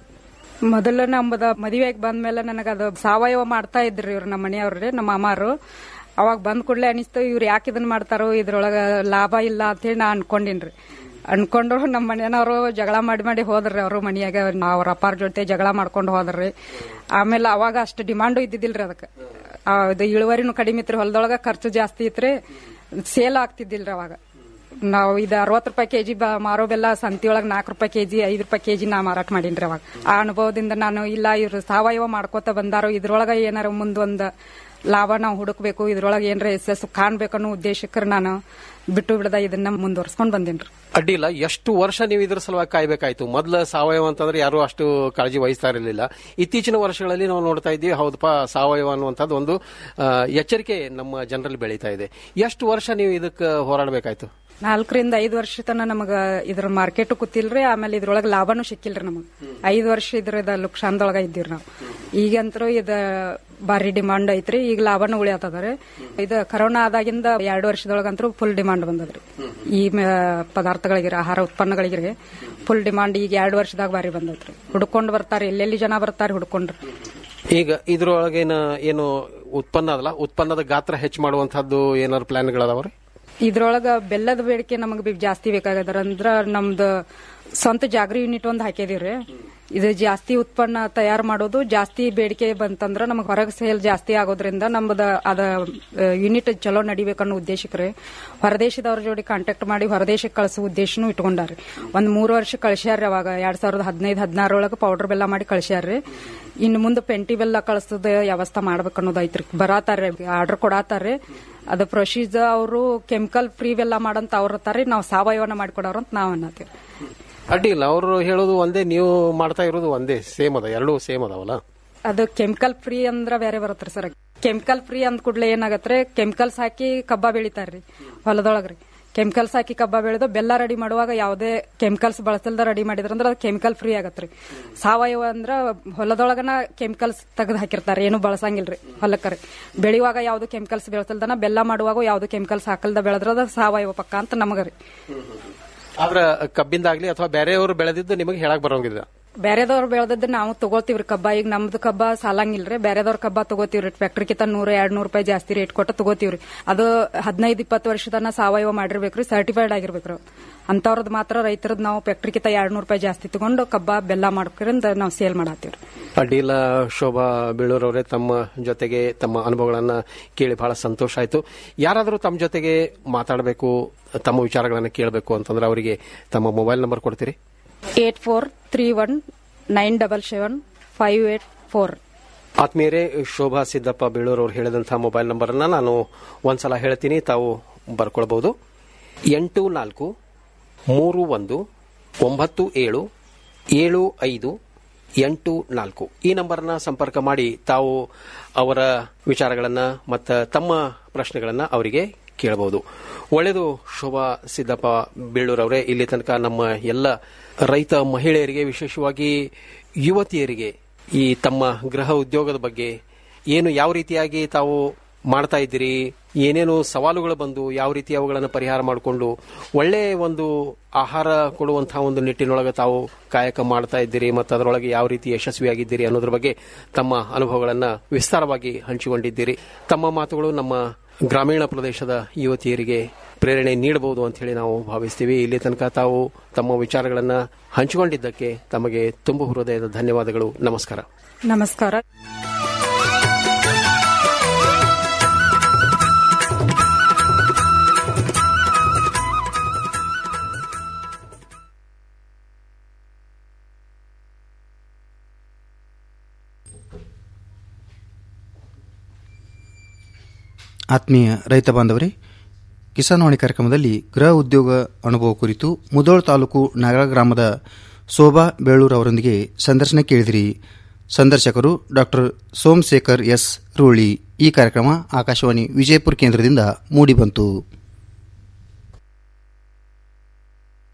[SPEAKER 11] ಮೊದಲ ನಮ್ಮದ ಮದುವೆಗೆ ಬಂದ್ಮೇಲೆ ನನಗೆ ಅದು ಸಾವಯವ ಮಾಡ್ತಾ ಇದ್ರಿ ಇವ್ರು ನಮ್ಮ ಮನೆಯವ್ರಿ ನಮ್ಮ ಅಮ್ಮಾರು ಅವಾಗ ಬಂದ್ ಕೂಡಲೇ ಅನಿಸ್ತು ಇವ್ರು ಯಾಕೆ ಇದನ್ನ ಮಾಡ್ತಾರೋ ಇದ್ರೊಳಗ ಲಾಭ ಇಲ್ಲ ಅಂತೇಳಿ ನಾ ಅನ್ಕೊಂಡಿನ್ರಿ ಅನ್ಕೊಂಡ್ರು ನಮ್ಮ ಮನೆಯವರು ಜಗಳ ಮಾಡಿ ಮಾಡಿ ಹೋದ್ರಿ ಅವರು ಮನೆಯಾಗ ಅವ್ರ ಅಪ್ಪಾರ ಜೊತೆ ಜಗಳ ಮಾಡ್ಕೊಂಡು ಹೋದ್ರಿ ಆಮೇಲೆ ಅವಾಗ ಅಷ್ಟು ಡಿಮಾಂಡು ಇದ್ದಿದ್ದಿಲ್ರಿ ಅದಕ್ಕೆ ಇದು ಇಳುವರಿನೂ ಕಡಿಮೆ ಇತ್ರಿ ಹೊಲದೊಳಗ ಖರ್ಚು ಜಾಸ್ತಿ ಇತ್ರಿ ಸೇಲ್ ಆಗ್ತಿದ್ದಿಲ್ರಿ ಅವಾಗ ನಾವು ಇದು ಅರವತ್ತು ರೂಪಾಯಿ ಕೆಜಿ ಮಾರೋ ಬೆಲ್ಲ ಸಂತಿಯೊಳಗೆ ನಾಲ್ಕು ರೂಪಾಯಿ ಕೆಜಿ ಐದು ರೂಪಾಯಿ ಕೆಜಿ ನಾ ಮಾರಾಟ ಮಾಡೀನ್ರಿ ಅವಾಗ ಆ ಅನುಭವದಿಂದ ನಾನು ಇಲ್ಲ ಇವ್ರು ಸಾವಯವ ಮಾಡ್ಕೋತ ಬಂದಾರೋ ಇದ್ರೊಳಗ ಏನಾರ ಮುಂದೊಂದು ಲಾಭ ನಾವು ಹುಡುಕ್ಬೇಕು ಇದ್ರೊಳಗೆ ಏನಾರ ಯಶಸ್ಸು ಕಾಣ್ಬೇಕನ್ನೋ ಉದ್ದೇಶಕ್ಕೆ ನಾನು ಬಿಟ್ಟು ಬಿಡದ ಇದನ್ನ ಮುಂದುವರ್ಸ್ಕೊಂಡ್ ಬಂದೇನ್ರಿ
[SPEAKER 10] ಅಡ್ಡಿಲ್ಲ ಎಷ್ಟು ವರ್ಷ ನೀವು ಇದ್ರ ಸಲುವಾಗಿ ಕಾಯ್ಬೇಕಾಯ್ತು ಮೊದ್ಲ ಸಾವಯವ ಅಂತಂದ್ರೆ ಯಾರು ಅಷ್ಟು ಕಾಳಜಿ ವಹಿಸ್ತಾ ಇರಲಿಲ್ಲ ಇತ್ತೀಚಿನ ವರ್ಷಗಳಲ್ಲಿ ನಾವು ನೋಡ್ತಾ ಇದ್ದೀವಿ ಹೌದಪ್ಪ ಸಾವಯವ ಅನ್ನುವಂಥದ್ದು ಒಂದು ಆ, ಎಚ್ಚರಿಕೆ ನಮ್ಮ ಜನರಲ್ಲಿ ಬೆಳೀತಾ ಇದೆ ಎಷ್ಟು ವರ್ಷ ನೀವು ಇದಕ್ಕೆ ಹೋರಾಡಬೇಕಾಯ್ತು
[SPEAKER 11] ನಾಲ್ಕರಿಂದ ಐದು ವರ್ಷ ತನ ನಮಗ ಇದ್ರ ಮಾರ್ಕೆಟ್ ಕೂತಿಲ್ರಿ ಆಮೇಲೆ ಇದ್ರೊಳಗ ಲಾಭನೂ ಸಿಕ್ಕಿಲ್ರಿ ನಮಗ್ ಐದು ವರ್ಷ ಇದ್ರದ ಲುಕ್ಷಾನ್ದೊಳಗ ಇದ್ದೀವ್ರಿ ನಾವು ಈಗಂತರೂ ಇದ ಭಾರಿ ಡಿಮಾಂಡ್ ಐತ್ರಿ ಈಗ ಲಾಭನೂ ಉಳಿಯತ್ತದ್ರಿ ಇದು ಕರೋನಾ ಆದಾಗಿಂದ ಎರಡು ವರ್ಷದೊಳಗಂತೂ ಫುಲ್ ಡಿಮಾಂಡ್ ಬಂದದ್ರಿ ಈ ಮ- ಪದಾರ್ಥಗಳಿಗಿರಿ ಆಹಾರ ಉತ್ಪನ್ನಗಳಿಗಿರಿ ಫುಲ್ ಡಿಮಾಂಡ್ ಈಗ ಎರಡು ವರ್ಷದಾಗ ಭಾರಿ ಬಂದೈತ್ರಿ ಹುಡ್ಕೊಂಡು ಬರ್ತಾರೆ ಎಲ್ಲೆಲ್ಲಿ ಜನ ಬರ್ತಾರೆ ಹುಡ್ಕೊಂಡ್ರಿ
[SPEAKER 10] ಈಗ ಇದ್ರೊಳಗೇನ ಏನು ಉತ್ಪನ್ನ ಅದಲ್ಲ ಉತ್ಪನ್ನದ ಗಾತ್ರ ಹೆಚ್ಚು ಮಾಡುವಂತಹದ್ದು ಏನಾದ್ರು ಪ್ಲಾನ್ಗಳದಾವ್ರಿ
[SPEAKER 11] ಇದ್ರೊಳಗ ಬೆಲ್ಲದ ಬೇಡಿಕೆ ನಮಗೆ ಜಾಸ್ತಿ ಬೇಕಾಗದ್ರ ಅಂದ್ರ ನಮ್ದು ಸ್ವಂತ ಜಾಗರಿ ಯೂನಿಟ್ ಒಂದು ಹಾಕಿದೀವ್ರಿ ಇದು ಜಾಸ್ತಿ ಉತ್ಪನ್ನ ತಯಾರು ಮಾಡೋದು ಜಾಸ್ತಿ ಬೇಡಿಕೆ ಬಂತಂದ್ರ ನಮಗೆ ಹೊರಗೆ ಸೇಲ್ ಜಾಸ್ತಿ ಆಗೋದ್ರಿಂದ ನಮ್ದು ಅದ ಯೂನಿಟ್ ಚಲೋ ನಡಿಬೇಕನ್ನೋ ಉದ್ದೇಶಕ್ರಿ ಹೊರದೇಶದವ್ರ ಜೋಡಿ ಕಾಂಟ್ಯಾಕ್ಟ್ ಮಾಡಿ ಹೊರದೇಶಕ್ಕೆ ಕಳಿಸೋ ಉದ್ದೇಶನೂ ಇಟ್ಕೊಂಡಾರಿ ಒಂದ್ ಮೂರು ವರ್ಷ ಕಳಿಸ್ಯಾರ್ರಿ ಅವಾಗ ಎರಡ್ ಸಾವಿರದ ಹದಿನೈದು ಹದಿನಾರೊಳಗೆ ಪೌಡರ್ ಬೆಲ್ಲ ಮಾಡಿ ಕಳಿಸ್ಯಾರ್ರಿ ಇನ್ನು ಮುಂದೆ ಪೆಂಟಿ ಬೆಲ್ಲ ಕಳಿಸೋದ ವ್ಯವಸ್ಥೆ ಮಾಡ್ಬೇಕು ಅನ್ನೋದು ಐತ್ರಿ ಬರಾತಾರ್ರಿ ಆರ್ಡರ್ ಕೊಡಾತಾರ್ರಿ ಅದು ಪ್ರೊಸೀಜರ್ ಅವರು ಕೆಮಿಕಲ್ ಫ್ರೀ ಬೆಲ್ಲ ಮಾಡಂತ ಅವ್ರ ತಾರಿ ನಾವು ಸಾವಯವನ ಮಾಡಿಕೊಡೋರು ಅಂತ ನಾವ್ ಅನ್ನತ್ತೀವಿ
[SPEAKER 10] ಅಡ್ಡಿಲ್ಲ ಅವರು ಹೇಳೋದು ಒಂದೇ ನೀವು ಮಾಡ್ತಾ ಇರೋದು ಒಂದೇ ಸೇಮ್ ಅದ ಎರಡೂ ಸೇಮ್ ಅದಾವಲ್ಲ
[SPEAKER 11] ಅದು ಕೆಮಿಕಲ್ ಫ್ರೀ ಅಂದ್ರ ಬೇರೆ ಬರತ್ರಿ ಸರ್ ಕೆಮಿಕಲ್ ಫ್ರೀ ಅಂದ ಕೂಡಲೇ ಏನಾಗತ್ರಿ ಕೆಮಿಕಲ್ಸ್ ಹಾಕಿ ಕಬ್ಬ ಬೆಳಿತಾರ್ರಿ ಹೊಲದೊಳಗ್ರಿ ಕೆಮಿಕಲ್ಸ್ ಹಾಕಿ ಕಬ್ಬ ಬೆಳೆದು ಬೆಲ್ಲ ರೆಡಿ ಮಾಡುವಾಗ ಯಾವುದೇ ಕೆಮಿಕಲ್ಸ್ ಬಳಸಲ್ದ ರೆಡಿ ಮಾಡಿದ್ರಂದ್ರ ಅದು ಕೆಮಿಕಲ್ ಫ್ರೀ ಆಗತ್ರಿ ಸಾವಯವ ಅಂದ್ರ ಹೊಲದೊಳಗನ ಕೆಮಿಕಲ್ಸ್ ತೆಗೆದು ಹಾಕಿರ್ತಾರೆ ಏನು ಬಳಸಂಗಿಲ್ರಿ ಹೊಲಕ್ಕರಿ ಬೆಳೆಯುವಾಗ ಯಾವ್ದು ಕೆಮಿಕಲ್ಸ್ ಬೆಳೆಸಲ್ದನ ಬೆಲ್ಲ ಮಾಡುವಾಗ ಯಾವ್ದು ಕೆಮಿಕಲ್ಸ್ ಹಾಕಲ್ದ ಬೆಳೆದ್ರ ಅದು ಸಾವಯವ ಪಕ್ಕ ಅಂತ ನಮಗರಿ
[SPEAKER 10] ಆದ್ರ ಕಬ್ಬಿಂದಾಗ್ಲಿ ಅಥವಾ ಬೇರೆಯವರು ಬೆಳೆದಿದ್ದು ನಿಮಗೆ ಹೇಳಕ್ ಬರೋಂಗಿಲ್ಲ
[SPEAKER 11] ಬೇರೆದವ್ರು ಬೆಳೆದದ್ದು ನಾವು ತಗೋತೀವ್ರಿ ಕಬ್ಬ ಈಗ ನಮ್ದು ಕಬ್ಬ ಸಾಲಂಗಿಲ್ರಿ ಬೇರೆದವ್ರ ಕಬ್ಬ ತಗೋತೀವ್ರಿ ಫ್ಯಾಕ್ಟ್ರಿ ಕಿತ್ತ ನೂರ ಎರಡ್ ನೂರು ರೂಪಾಯಿ ಜಾಸ್ತಿ ರೇಟ್ ಕೊಟ್ಟು ತಗೋತೀವ್ರಿ ಅದು ಹದಿನೈದು ಇಪ್ಪತ್ತು ವರ್ಷದನ ಸಾವಯವ ಮಾಡಿರ್ಬೇಕ್ರಿ ಸರ್ಟಿಫೈಡ್ ಆಗಿರ್ಬೇಕ್ರಿ ಅಂತವ್ರದ್ದು ಮಾತ್ರ ರೈತರದ್ ನಾವು ಫ್ಯಾಕ್ಟ್ರಿ ಕಿತ್ತ ಎರಡ್ ನೂರು ರೂಪಾಯಿ ಜಾಸ್ತಿ ತಗೊಂಡು ಕಬ್ಬ ಬೆಲ್ಲ ಮಾಡ್ಕೊಂಡ್ ನಾವು ಸೇಲ್ ಮಾಡತ್ತೀವ್ರಿ
[SPEAKER 10] ಅಡ್ಡಿಲ್ಲ ಶೋಭಾ ಬೀಳೂರವರೇ ತಮ್ಮ ಜೊತೆಗೆ ತಮ್ಮ ಅನುಭವಗಳನ್ನ ಕೇಳಿ ಬಹಳ ಸಂತೋಷ ಆಯ್ತು ಯಾರಾದರೂ ತಮ್ಮ ಜೊತೆಗೆ ಮಾತಾಡಬೇಕು ತಮ್ಮ ವಿಚಾರಗಳನ್ನ ಕೇಳಬೇಕು ಅಂತಂದ್ರೆ ಅವರಿಗೆ ತಮ್ಮ ಮೊಬೈಲ್ ನಂಬರ್ ಕೊಡ್ತೀರಿ
[SPEAKER 11] eight four three one nine double seven five eight four
[SPEAKER 10] ಆತ್ಮೀಯರೇ ಶೋಭಾ ಸಿದ್ದಪ್ಪ ಬೀಳೂರ್ ಅವರು ಹೇಳಿದಂತಹ ಮೊಬೈಲ್ ನಂಬರ್ ಅನ್ನ ನಾನು ಒಂದ್ಸಲ ಹೇಳ್ತೀನಿ ತಾವು ಬರ್ಕೊಳ್ಬಹುದು ಎಂಟು ನಾಲ್ಕು ಮೂರು ಒಂದು ಒಂಬತ್ತು ಏಳು ಏಳು ಐದು ಎಂಟು ನಾಲ್ಕು ಈ ನಂಬರ್ನ ಸಂಪರ್ಕ ಮಾಡಿ ತಾವು ಅವರ ವಿಚಾರಗಳನ್ನ ಮತ್ತು ತಮ್ಮ ಪ್ರಶ್ನೆಗಳನ್ನ ಅವರಿಗೆ ಕೇಳಬಹುದು ಒಳ್ಳೆಯದು ಶೋಭಾ ಸಿದ್ದಪ್ಪ ಬೀಳೂರವರೇ ಇಲ್ಲಿ ತನಕ ನಮ್ಮ ಎಲ್ಲ ರೈತ ಮಹಿಳೆಯರಿಗೆ ವಿಶೇಷವಾಗಿ ಯುವತಿಯರಿಗೆ ಈ ತಮ್ಮ ಗೃಹ ಉದ್ಯೋಗದ ಬಗ್ಗೆ ಏನು ಯಾವ ರೀತಿಯಾಗಿ ತಾವು ಮಾಡ್ತಾ ಇದ್ದೀರಿ ಏನೇನು ಸವಾಲುಗಳು ಬಂದು ಯಾವ ರೀತಿ ಅವುಗಳನ್ನು ಪರಿಹಾರ ಮಾಡಿಕೊಂಡು ಒಳ್ಳೆ ಒಂದು ಆಹಾರ ಕೊಡುವಂತಹ ಒಂದು ನಿಟ್ಟಿನೊಳಗೆ ತಾವು ಕಾಯಕ ಮಾಡ್ತಾ ಇದ್ದೀರಿ ಮತ್ತು ಅದರೊಳಗೆ ಯಾವ ರೀತಿ ಯಶಸ್ವಿಯಾಗಿದ್ದೀರಿ ಅನ್ನೋದ್ರ ಬಗ್ಗೆ ತಮ್ಮ ಅನುಭವಗಳನ್ನು ವಿಸ್ತಾರವಾಗಿ ಹಂಚಿಕೊಂಡಿದ್ದೀರಿ ತಮ್ಮ ಮಾತುಗಳು ನಮ್ಮ ಗ್ರಾಮೀಣ ಪ್ರದೇಶದ ಯುವತಿಯರಿಗೆ ಪ್ರೇರಣೆ ನೀಡಬಹುದು ಅಂತ ಹೇಳಿ ನಾವು ಭಾವಿಸ್ತೀವಿ ಇಲ್ಲಿ ತನಕ ತಾವು ತಮ್ಮ ವಿಚಾರಗಳನ್ನು ಹಂಚಿಕೊಂಡಿದ್ದಕ್ಕೆ ತಮಗೆ ತುಂಬು ಹೃದಯದ ಧನ್ಯವಾದಗಳು ನಮಸ್ಕಾರ
[SPEAKER 11] ನಮಸ್ಕಾರ
[SPEAKER 2] ಆತ್ಮೀಯ ರೈತ ಬಾಂಧವರೇ ಕಿಸಾನ್ವಾಣಿ ಕಾರ್ಯಕ್ರಮದಲ್ಲಿ ಗೃಹ ಉದ್ಯೋಗ ಅನುಭವ ಕುರಿತು ಮುದೋಳ್ ತಾಲೂಕು ನಾಗರ ಗ್ರಾಮದ ಶೋಭಾ ಬೇಳೂರ್ ಅವರೊಂದಿಗೆ ಸಂದರ್ಶನ ಕೇಳಿದಿರಿ ಸಂದರ್ಶಕರು ಡಾಕ್ಟರ್ ಸೋಮಶೇಖರ್ ಎಸ್ ರೂಳಿ ಈ ಕಾರ್ಯಕ್ರಮ ಆಕಾಶವಾಣಿ ವಿಜಯಪುರ ಕೇಂದ್ರದಿಂದ ಮೂಡಿಬಂತು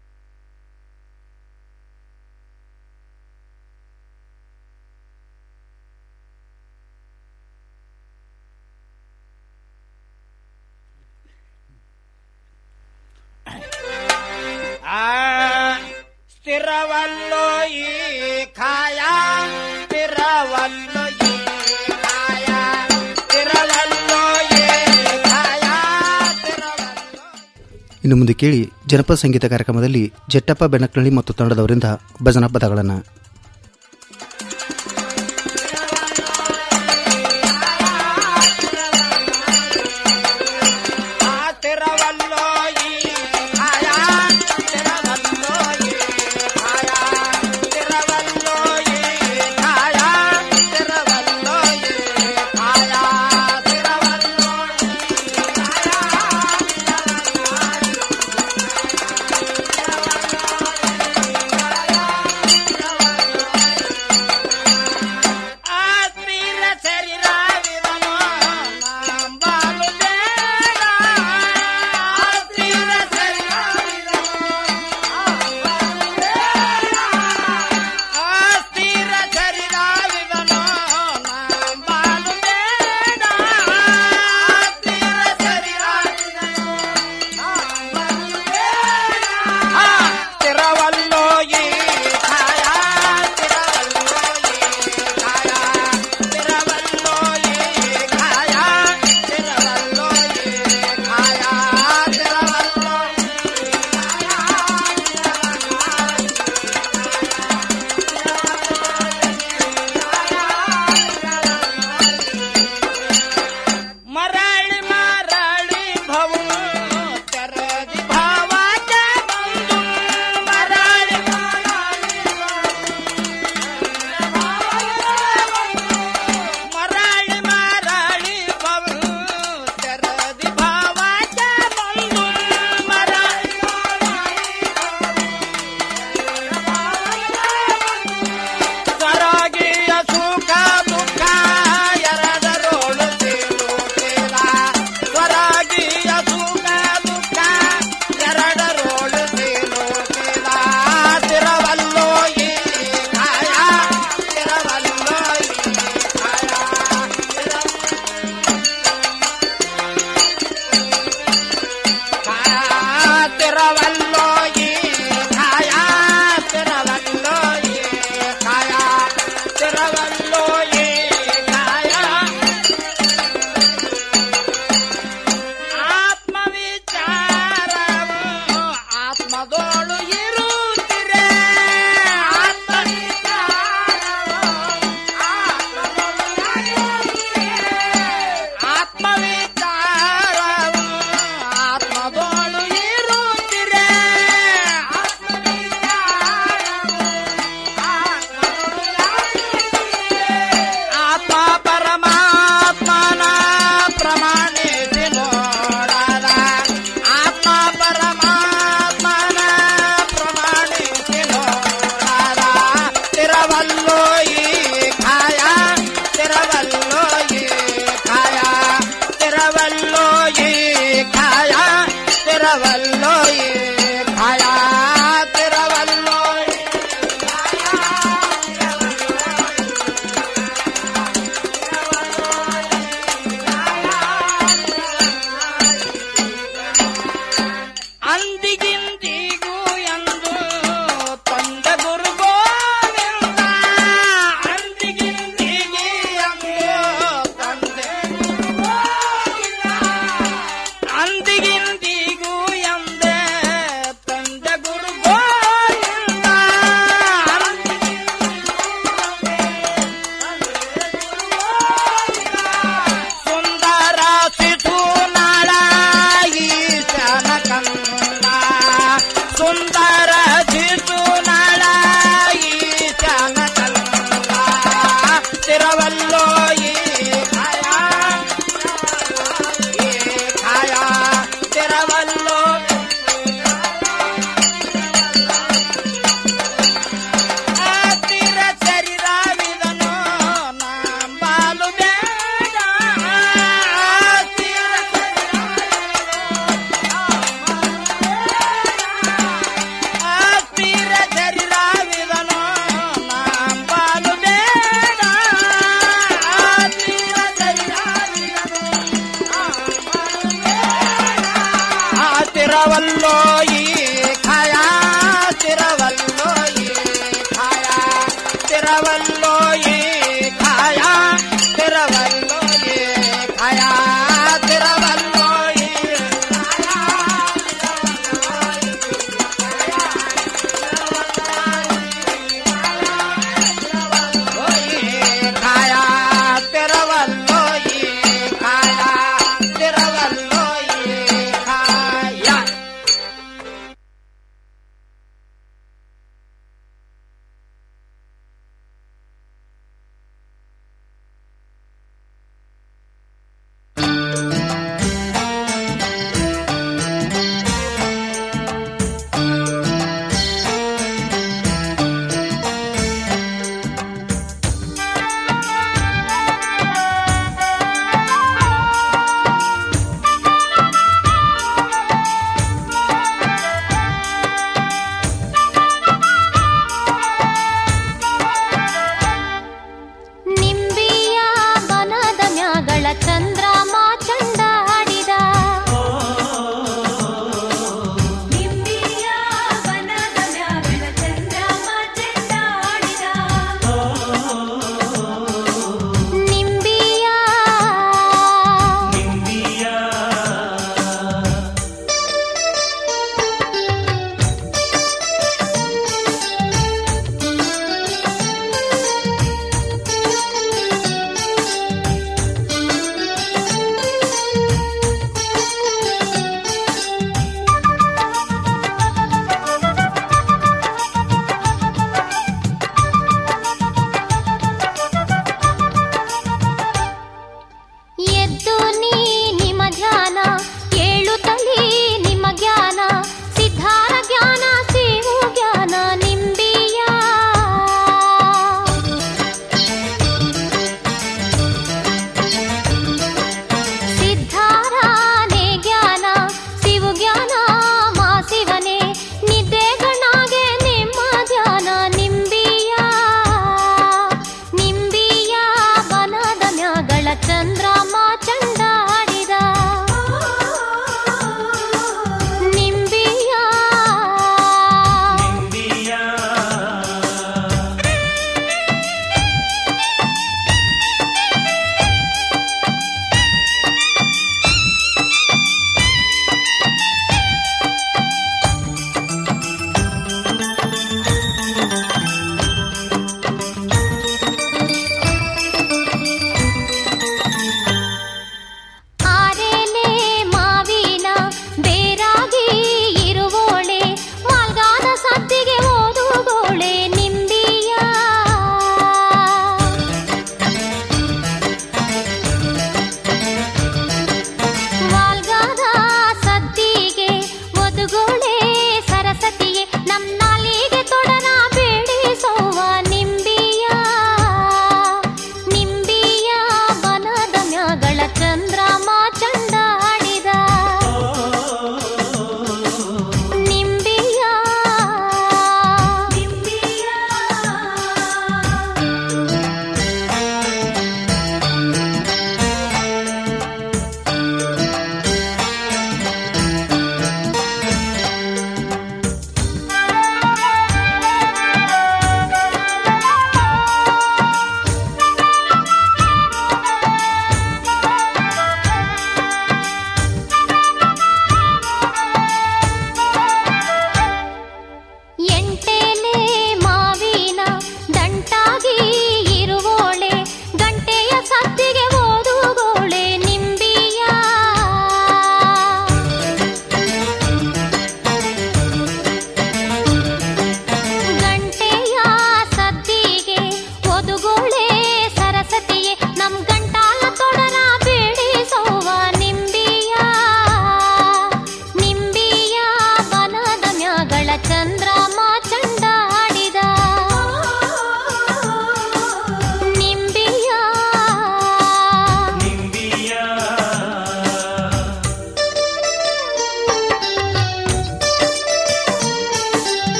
[SPEAKER 2] ಇನ್ನು ಮುಂದೆ ಕೇಳಿ ಜನಪದ ಸಂಗೀತ ಕಾರ್ಯಕ್ರಮದಲ್ಲಿ ಜಟ್ಟಪ್ಪ ಬೆನಕನಳ್ಳಿ ಮತ್ತು ತಂಡದವರಿಂದ ಭಜನಾ ಪದಗಳನ್ನು
[SPEAKER 12] ತಿರವಲ್ಲೋ ಈ